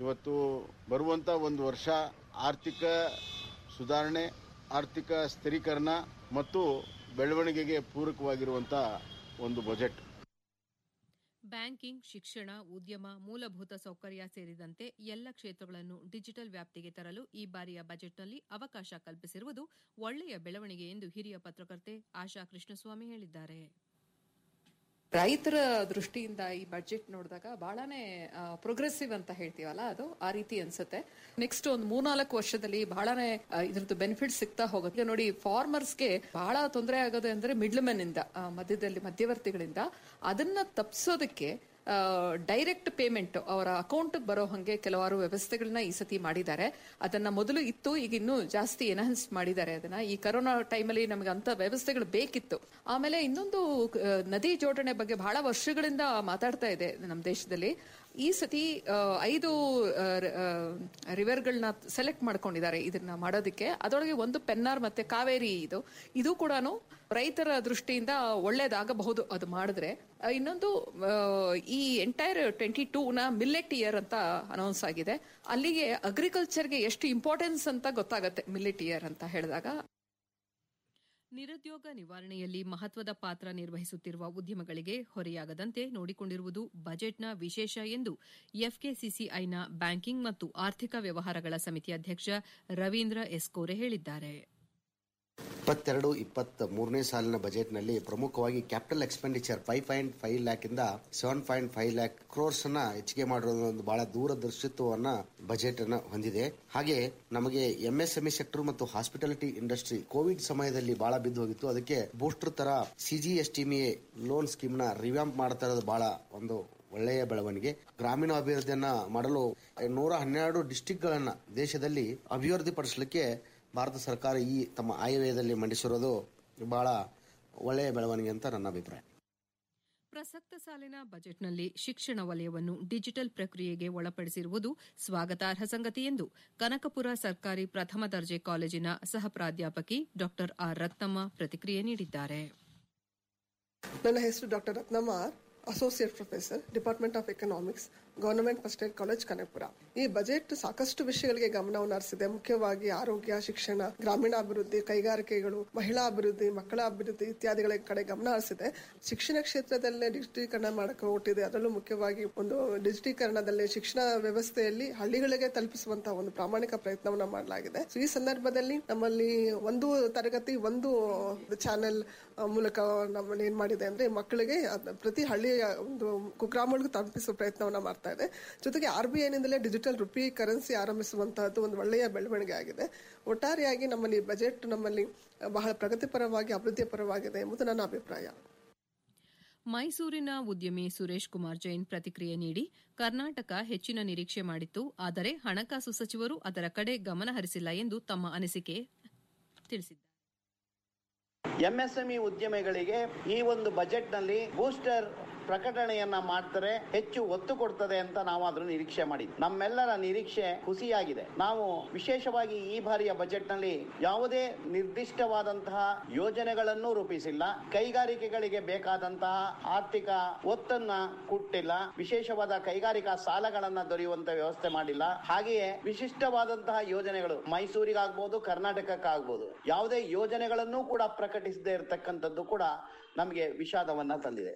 ಇವತ್ತು ಬರುವಂಥ ಒಂದು ವರ್ಷ ಆರ್ಥಿಕ ಸುಧಾರಣೆ ಆರ್ಥಿಕ ಸ್ಥಿರೀಕರಣ ಮತ್ತು ಬೆಳವಣಿಗೆಗೆ ಪೂರಕವಾಗಿರುವಂಥ ಒಂದು ಬಜೆಟ್ ಬ್ಯಾಂಕಿಂಗ್ ಶಿಕ್ಷಣ ಉದ್ಯಮ ಮೂಲಭೂತ ಸೌಕರ್ಯ ಸೇರಿದಂತೆ ಎಲ್ಲ ಕ್ಷೇತ್ರಗಳನ್ನು ಡಿಜಿಟಲ್ ವ್ಯಾಪ್ತಿಗೆ ತರಲು ಈ ಬಾರಿಯ ಬಜೆಟ್ನಲ್ಲಿ ಅವಕಾಶ ಕಲ್ಪಿಸಿರುವುದು ಒಳ್ಳೆಯ ಬೆಳವಣಿಗೆ ಎಂದು ಹಿರಿಯ ಪತ್ರಕರ್ತೆ ಆಶಾ ಕೃಷ್ಣಸ್ವಾಮಿ ಹೇಳಿದ್ದಾರೆ ರೈತರ ದೃಷ್ಟಿಯಿಂದ ಈ ಬಜೆಟ್ ನೋಡಿದಾಗ ಬಹಳನೇ ಪ್ರೋಗ್ರೆಸಿವ್ ಅಂತ ಹೇಳ್ತೀವಲ್ಲ ಅದು ಆ ರೀತಿ ಅನ್ಸುತ್ತೆ ನೆಕ್ಸ್ಟ್ ಒಂದು ಮೂರ್ನಾಲ್ಕು ವರ್ಷದಲ್ಲಿ ಬಹಳನೇ ಆ, ಇದ್ರದ್ದು ಬೆನಿಫಿಟ್ ಸಿಗ್ತಾ ಹೋಗುತ್ತೆ ಈಗ ನೋಡಿ ಫಾರ್ಮರ್ಸ್ಗೆ ಬಹಳ ತೊಂದರೆ ಆಗೋದು ಅಂದ್ರೆ ಮಿಡ್ಲ್ ಮೆನ್ ಇಂದ ಆ, ಮಧ್ಯದಲ್ಲಿ ಮಧ್ಯವರ್ತಿಗಳಿಂದ ಅದನ್ನ ತಪ್ಪಿಸೋದಕ್ಕೆ ಡೈರೆಕ್ಟ್ ಪೇಮೆಂಟ್ ಅವರ ಅಕೌಂಟ್ ಬರೋ ಹಂಗೆ ಕೆಲವಾರು ವ್ಯವಸ್ಥೆಗಳನ್ನ ಈ ಸತಿ ಮಾಡಿದ್ದಾರೆ ಅದನ್ನ ಮೊದಲು ಇತ್ತು ಈಗ ಇನ್ನೂ ಜಾಸ್ತಿ ಎನ್ಹಾನ್ಸ್ ಮಾಡಿದ್ದಾರೆ ಅದನ್ನ ಈ ಕರೋನಾ ಟೈಮಲ್ಲಿ ನಮಗೆ ಅಂತ ವ್ಯವಸ್ಥೆಗಳು ಬೇಕಿತ್ತು ಆಮೇಲೆ ಇನ್ನೊಂದು ಆ, ನದಿ ಜೋಡಣೆ ಬಗ್ಗೆ ಬಹಳ ವರ್ಷಗಳಿಂದ ಮಾತಾಡ್ತಾ ಇದೆ ನಮ್ಮ ದೇಶದಲ್ಲಿ ಈ ಸತಿ ಆ, ಐದು ರಿವರ್ಗಳನ್ನ ಸೆಲೆಕ್ಟ್ ಮಾಡ್ಕೊಂಡಿದ್ದಾರೆ ಇದನ್ನ ಮಾಡೋದಕ್ಕೆ ಅದರೊಳಗೆ ಒಂದು ಪೆನ್ನಾರ್ ಮತ್ತೆ ಕಾವೇರಿ ಇದು ಇದು ಕೂಡ ರೈತರ ದೃಷ್ಟಿಯಿಂದ ಒಳ್ಳೇದಾಗಬಹುದು ಅದು ಮಾಡಿದ್ರೆ ಆ, ಇನ್ನೊಂದು ಆ, ಈ ಎಂಟೈರ್ ಟ್ವೆಂಟಿ ಟೂ ನ ಮಿಲ್ಲೆಟ್ ಇಯರ್ ಅಂತ ಅನೌನ್ಸ್ ಆಗಿದೆ ಅಲ್ಲಿಗೆ ಅಗ್ರಿಕಲ್ಚರ್ಗೆ ಎಷ್ಟು ಇಂಪಾರ್ಟೆನ್ಸ್ ಅಂತ ಗೊತ್ತಾಗತ್ತೆ ಮಿಲ್ಲೆಟ್ ಇಯರ್ ಅಂತ ಹೇಳಿದಾಗ ನಿರುದ್ಯೋಗ ನಿವಾರಣೆಯಲ್ಲಿ ಮಹತ್ವದ ಪಾತ್ರ ನಿರ್ವಹಿಸುತ್ತಿರುವ ಉದ್ಯಮಗಳಿಗೆ ಹೊರೆಯಾಗದಂತೆ ನೋಡಿಕೊಂಡಿರುವುದು ಬಜೆಟ್ನ ವಿಶೇಷ ಎಂದು ಎಫ್ಕೆಸಿಸಿಐನ ಬ್ಯಾಂಕಿಂಗ್ ಮತ್ತು ಆರ್ಥಿಕ ವ್ಯವಹಾರಗಳ ಸಮಿತಿ ಅಧ್ಯಕ್ಷ ರವೀಂದ್ರ ಎಸ್ಕೋರೆ ಹೇಳಿದ್ದಾರೆ ಇಪ್ಪತ್ತೆರಡು ಇಪ್ಪತ್ತ್ ಮೂರನೇ ಸಾಲಿನ ಬಜೆಟ್ನಲ್ಲಿ ಪ್ರಮುಖವಾಗಿ capital expenditure five point five lakh ಇಂದ seven point five lakh crores ಅನ್ನ ಹೆಚ್ಚಿಗೆ ಮಾಡಿರೋದು ಒಂದು ಬಹಳ ದೂರದರ್ಶಿತ್ವವನ್ನ ಬಜೆಟ್ ಅನ್ನ ಹೊಂದಿದೆ ಹಾಗೆ ನಮಗೆ ಎಂಎಸ್ಎಂಇ ಸೆಕ್ಟರ್ ಮತ್ತು ಹಾಸ್ಪಿಟಾಲಿಟಿ ಇಂಡಸ್ಟ್ರಿ ಕೋವಿಡ್ ಸಮಯದಲ್ಲಿ ಬಹಳ ಬಿದ್ದು ಹೋಗಿತ್ತು ಅದಕ್ಕೆ ಬೂಸ್ಟರ್ ತರ ಸಿಜಿಎಸ್ಟಿಮಿಎ ಲೋನ್ ಸ್ಕೀಮ್ ನ ರಿವ್ಯಾಂಪ್ ಮಾಡ್ತಾ ಇರೋದು ಬಹಳ ಒಂದು ಒಳ್ಳೆಯ ಬೆಳವಣಿಗೆ ಗ್ರಾಮೀಣ ಅಭಿವೃದ್ಧಿಯನ್ನ ಮಾಡಲು ನೂರ ಹನ್ನೆರಡು ಡಿಸ್ಟಿಕ್ ಗಳನ್ನ ದೇಶದಲ್ಲಿ ಅಭಿವೃದ್ಧಿ ಪಡಿಸಲಿಕ್ಕೆ ಭಾರತ ಸರ್ಕಾರ ಈ ತಮ್ಮ ಆಯವ್ಯಯದಲ್ಲಿ ಮಂಡಿಸಿರೋದು ಬಹಳ ಒಳ್ಳೆಯ ಬೆಳವಣಿಗೆ ಅಂತ ನನ್ನ ಅಭಿಪ್ರಾಯ ಪ್ರಸಕ್ತ ಸಾಲಿನ ಬಜೆಟ್ನಲ್ಲಿ ಶಿಕ್ಷಣ ವಲಯವನ್ನು ಡಿಜಿಟಲ್ ಪ್ರಕ್ರಿಯೆಗೆ ಒಳಪಡಿಸಿರುವುದು ಸ್ವಾಗತಾರ್ಹ ಸಂಗತಿ ಎಂದು ಕನಕಪುರ ಸರ್ಕಾರಿ ಪ್ರಥಮ ದರ್ಜೆ ಕಾಲೇಜಿನ ಸಹ ಪ್ರಾಧ್ಯಾಪಕಿ ಡಾ ಆರ್ ರತ್ನಮ್ಮ ಪ್ರತಿಕ್ರಿಯೆ ನೀಡಿದ್ದಾರೆ ನನ್ನ ಹೆಸರು doctor Ratnamma associate professor department of economics government first ಏಡ್ ಕಾಲೇಜ್ ಕನಕಪುರ ಈ ಬಜೆಟ್ ಸಾಕಷ್ಟು ವಿಷಯಗಳಿಗೆ ಗಮನವನ್ನು ಹರಿಸಿದೆ ಮುಖ್ಯವಾಗಿ ಆರೋಗ್ಯ ಶಿಕ್ಷಣ ಗ್ರಾಮೀಣಾಭಿವೃದ್ಧಿ ಕೈಗಾರಿಕೆಗಳು ಮಹಿಳಾ ಅಭಿವೃದ್ಧಿ ಮಕ್ಕಳ ಅಭಿವೃದ್ಧಿ ಇತ್ಯಾದಿಗಳ ಕಡೆ ಗಮನ ಹರಿಸಿದೆ ಶಿಕ್ಷಣ ಕ್ಷೇತ್ರದಲ್ಲೇ ಡಿಜಿಟೀಕರಣ ಮಾಡಕ್ಕೆ ಹೊರಟಿದೆ ಅದರಲ್ಲೂ ಮುಖ್ಯವಾಗಿ ಒಂದು ಡಿಜಿಟೀಕರಣದಲ್ಲಿ ಶಿಕ್ಷಣ ವ್ಯವಸ್ಥೆಯಲ್ಲಿ ಹಳ್ಳಿಗಳಿಗೆ ತಲುಪಿಸುವಂತಹ ಒಂದು ಪ್ರಾಮಾಣಿಕ ಪ್ರಯತ್ನವನ್ನ ಮಾಡಲಾಗಿದೆ So, ಈ ಸಂದರ್ಭದಲ್ಲಿ ನಮ್ಮಲ್ಲಿ ಒಂದು ತರಗತಿ ಒಂದು ಚಾನೆಲ್ ಮೂಲಕ ನಮ್ಮಲ್ಲಿ ಏನ್ ಮಾಡಿದೆ ಅಂದ್ರೆ ಮಕ್ಕಳಿಗೆ ಅದ್ನ ಪ್ರತಿ ಹಳ್ಳಿಯ ಒಂದು ಕುಗ್ರಾಮಗಳಿಗೂ ತಲುಪಿಸುವ ಪ್ರಯತ್ನವನ್ನ ಮಾಡ್ತಾ ಇದೆ ಜೊತೆಗೆ ಆರ್ ಬಿ ಐನಿಂದಲೇ ಡಿಜಿಟಲ್ ರುಪಿ ಕರೆನ್ಸಿ ಆರಂಭಿಸುವಂತಹದ್ದು ಒಂದು ಒಳ್ಳೆಯ ಬೆಳವಣಿಗೆ ಆಗಿದೆ ಒಟ್ಟಾರೆಯಾಗಿ ನಮ್ಮಲ್ಲಿ ಬಜೆಟ್ ನಮ್ಮಲ್ಲಿ ಬಹಳ ಪ್ರಗತಿಪರವಾಗಿ ಅಭಿವೃದ್ಧಿ ಪರವಾಗಿದೆ ಎಂಬುದು ನನ್ನ ಅಭಿಪ್ರಾಯ ಮೈಸೂರಿನ ಉದ್ಯಮಿ ಸುರೇಶ್ ಕುಮಾರ್ ಜೈನ್ ಪ್ರತಿಕ್ರಿಯೆ ನೀಡಿ ಕರ್ನಾಟಕ ಹೆಚ್ಚಿನ ನಿರೀಕ್ಷೆ ಮಾಡಿತ್ತು ಆದರೆ ಹಣಕಾಸು ಸಚಿವರು ಅದರ ಕಡೆ ಗಮನ ಹರಿಸಿಲ್ಲ ಎಂದು ತಮ್ಮ ಅನಿಸಿಕೆ ತಿಳಿಸಿದ್ದಾರೆ ಎಂಎಸ್ಎಂಇ ಉದ್ಯಮಿಗಳಿಗೆ ಈ ಒಂದು ಬಜೆಟ್ನಲ್ಲಿ ಬೂಸ್ಟರ್ ಪ್ರಕಟಣೆಯನ್ನ ಮಾಡ್ತಾರೆ ಹೆಚ್ಚು ಒತ್ತು ಕೊಡ್ತದೆ ಅಂತ ನಾವು ಅದ್ರ ನಿರೀಕ್ಷೆ ಮಾಡಿದ್ವಿ ನಮ್ಮೆಲ್ಲರ ನಿರೀಕ್ಷೆ ಹುಸಿಯಾಗಿದೆ ನಾವು ವಿಶೇಷವಾಗಿ ಈ ಬಾರಿಯ ಬಜೆಟ್ನಲ್ಲಿ ಯಾವುದೇ ನಿರ್ದಿಷ್ಟವಾದಂತಹ ಯೋಜನೆಗಳನ್ನು ರೂಪಿಸಿಲ್ಲ ಕೈಗಾರಿಕೆಗಳಿಗೆ ಬೇಕಾದಂತಹ ಆರ್ಥಿಕ ಒತ್ತನ್ನ ಕೊಟ್ಟಿಲ್ಲ ವಿಶೇಷವಾದ ಕೈಗಾರಿಕಾ ಸಾಲಗಳನ್ನ ದೊರೆಯುವಂತ ವ್ಯವಸ್ಥೆ ಮಾಡಿಲ್ಲ ಹಾಗೆಯೇ ವಿಶಿಷ್ಟವಾದಂತಹ ಯೋಜನೆಗಳು ಮೈಸೂರಿಗಾಗ್ಬೋದು ಕರ್ನಾಟಕಕ್ಕಾಗ್ಬೋದು ಯಾವುದೇ ಯೋಜನೆಗಳನ್ನು ಕೂಡ ಪ್ರಕಟಿಸದೇ ಇರತಕ್ಕಂಥದ್ದು ಕೂಡ ನಮಗೆ ವಿಷಾದವನ್ನ ತಂದಿದೆ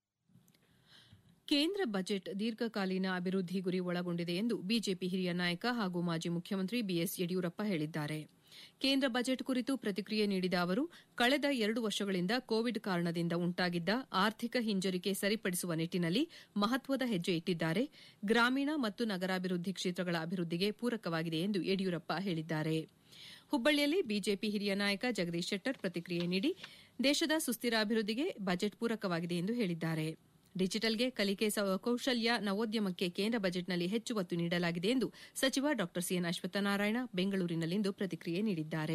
ಕೇಂದ್ರ ಬಜೆಟ್ ದೀರ್ಘಕಾಲೀನ ಅಭಿವೃದ್ಧಿ ಗುರಿ ಒಳಗೊಂಡಿದೆ ಎಂದು ಬಿಜೆಪಿ ಹಿರಿಯ ನಾಯಕ ಹಾಗೂ ಮಾಜಿ ಮುಖ್ಯಮಂತ್ರಿ ಬಿಎಸ್ ಯಡಿಯೂರಪ್ಪ ಹೇಳಿದ್ದಾರೆ ಕೇಂದ್ರ ಬಜೆಟ್ ಕುರಿತು ಪ್ರತಿಕ್ರಿಯೆ ನೀಡಿದ ಅವರು ಕಳೆದ ಎರಡು ವರ್ಷಗಳಿಂದ ಕೋವಿಡ್ ಕಾರಣದಿಂದ ಉಂಟಾಗಿದ್ದ ಆರ್ಥಿಕ ಹಿಂಜರಿಕೆ ಸರಿಪಡಿಸುವ ನಿಟ್ಟಿನಲ್ಲಿ ಮಹತ್ವದ ಹೆಜ್ಜೆ ಇಟ್ಟಿದ್ದಾರೆ ಗ್ರಾಮೀಣ ಮತ್ತು ನಗರಾಭಿವೃದ್ಧಿ ಕ್ಷೇತ್ರಗಳ ಅಭಿವೃದ್ಧಿಗೆ ಪೂರಕವಾಗಿದೆ ಎಂದು ಯಡಿಯೂರಪ್ಪ ಹೇಳಿದ್ದಾರೆ ಹುಬ್ಬಳ್ಳಿಯಲ್ಲಿ ಬಿಜೆಪಿ ಹಿರಿಯ ನಾಯಕ ಜಗದೀಶ್ ಶೆಟ್ಟರ್ ಪ್ರತಿಕ್ರಿಯೆ ನೀಡಿ ದೇಶದ ಸುಸ್ಥಿರ ಅಭಿವೃದ್ಧಿಗೆ ಬಜೆಟ್ ಪೂರಕವಾಗಿದೆ ಎಂದು ಹೇಳಿದ್ದಾರೆ ಡಿಜಿಟಲ್ಗೆ ಕಲಿಕೆ ಸ- ಕೌಶಲ್ಯ ನವೋದ್ಯಮಕ್ಕೆ ಕೇಂದ್ರ ಬಜೆಟ್ನಲ್ಲಿ ಹೆಚ್ಚು ಒತ್ತು ನೀಡಲಾಗಿದೆ ಎಂದು ಸಚಿವ ಡಾ ಸಿಎನ್ ಅಶ್ವತ್ಥನಾರಾಯಣ ಬೆಂಗಳೂರಿನಲ್ಲಿಂದು ಪ್ರತಿಕ್ರಿಯೆ ನೀಡಿದ್ದಾರೆ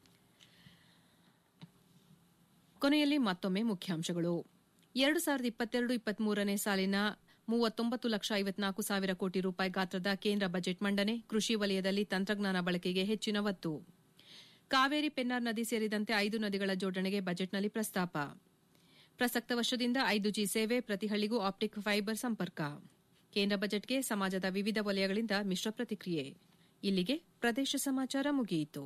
ಕೊನೆಯಲ್ಲಿ ಮತ್ತೊಮ್ಮೆ ಮುಖ್ಯಾಂಶಗಳು ಎರಡು ಸಾವಿರದ ಇಪ್ಪತ್ತೆರಡು ಇಪ್ಪತ್ಮೂರನೇ ಸಾಲಿನ ಮೂವತ್ತೊಂಬತ್ತು ಲಕ್ಷ ಐವತ್ನಾಲ್ಕು ಸಾವಿರ ಕೋಟಿ ರೂಪಾಯಿ ಗಾತ್ರದ ಕೇಂದ್ರ ಬಜೆಟ್ ಮಂಡನೆ ಕೃಷಿ ವಲಯದಲ್ಲಿ ತಂತ್ರಜ್ಞಾನ ಬಳಕೆಗೆ ಹೆಚ್ಚಿನ ಒತ್ತು ಕಾವೇರಿ ಪೆನ್ನಾರ್ ನದಿ ಸೇರಿದಂತೆ ಐದು ನದಿಗಳ ಜೋಡಣೆಗೆ ಬಜೆಟ್ನಲ್ಲಿ ಪ್ರಸ್ತಾಪ ಪ್ರಸಕ್ತ ವರ್ಷದಿಂದ ಐದು ಜಿ ಸೇವೆ ಪ್ರತಿ ಹಳ್ಳಿಗೂ ಆಪ್ಟಿಕ್ ಫೈಬರ್ ಸಂಪರ್ಕ ಕೇಂದ್ರ ಬಜೆಟ್ಗೆ ಸಮಾಜದ ವಿವಿಧ ವಲಯಗಳಿಂದ ಮಿಶ್ರ ಪ್ರತಿಕ್ರಿಯೆ ಇಲ್ಲಿಗೆ ಪ್ರದೇಶ ಸಮಾಚಾರ ಮುಗಿಯಿತು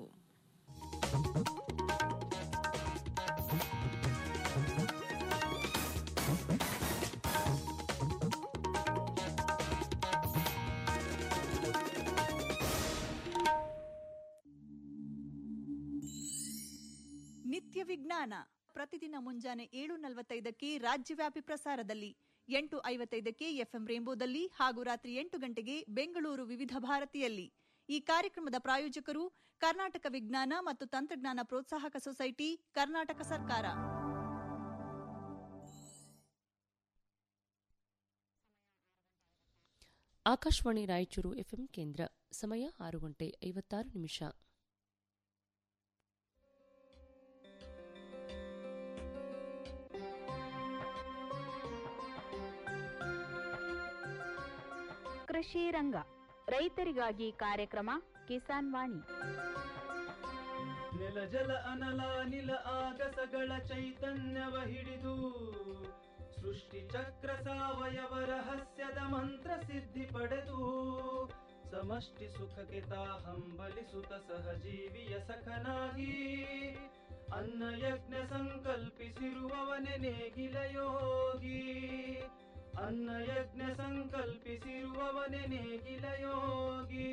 ನಿತ್ಯ ವಿಜ್ಞಾನ ಪ್ರತಿದಿನ ಮುಂಜಾನೆ ಏಳು ನಲವತ್ತೈದಕ್ಕೆ ರಾಜ್ಯವ್ಯಾಪಿ ಪ್ರಸಾರದಲ್ಲಿ ಎಂಟು ಐವತ್ತೈದಕ್ಕೆ ಎಫ್ಎಂ ರೇಂಬೋದಲ್ಲಿ ಹಾಗೂ ರಾತ್ರಿ ಎಂಟು ಗಂಟೆಗೆ ಬೆಂಗಳೂರು ವಿವಿಧ ಭಾರತಿಯಲ್ಲಿ ಈ ಕಾರ್ಯಕ್ರಮದ ಪ್ರಾಯೋಜಕರು ಕರ್ನಾಟಕ ವಿಜ್ಞಾನ ಮತ್ತು ತಂತ್ರಜ್ಞಾನ ಪ್ರೋತ್ಸಾಹಕ ಸೊಸೈಟಿ ಕರ್ನಾಟಕ ಸರ್ಕಾರ ಆಕಾಶವಾಣಿ ರಾಯಚೂರು ಎಫ್ಎಂ ಕೇಂದ್ರ ಸಮಯ ಆರು ಗಂಟೆ ಐವತ್ತಾರು ನಿಮಿಷ ಕೃಷಿ ರಂಗ ರೈತರಿಗಾಗಿ ಕಾರ್ಯಕ್ರಮ ಕಿಸಾನ್ ವಾಣಿ ನೆಲ ಜಲ ಅನಲ ನಿಲ ಆಗಸಗಳ ಚೈತನ್ಯವ ಹಿಡಿದು ಸೃಷ್ಟಿ ಚಕ್ರ ಸಾವಯವ ರಹಸ್ಯದ ಮಂತ್ರ ಸಿದ್ಧಿ ಪಡೆದು ಸಮಷ್ಟಿ ಸುಖಕ್ಕೆ ತಾ ಹಂಬಲಿಸುತ್ತ ಸಹಜೀವಿಯ ಸಖನಾಗಿ ಅನ್ನ ಯಜ್ಞ ಸಂಕಲ್ಪಿಸಿರುವವನೆ ನೇಗಿಲ ಯೋಗಿ ಅನ್ನ ಯಜ್ಞ ಸಂಕಲ್ಪಿಸಿರುವವನೆ ನೇಗಿಲ ಯೋಗಿ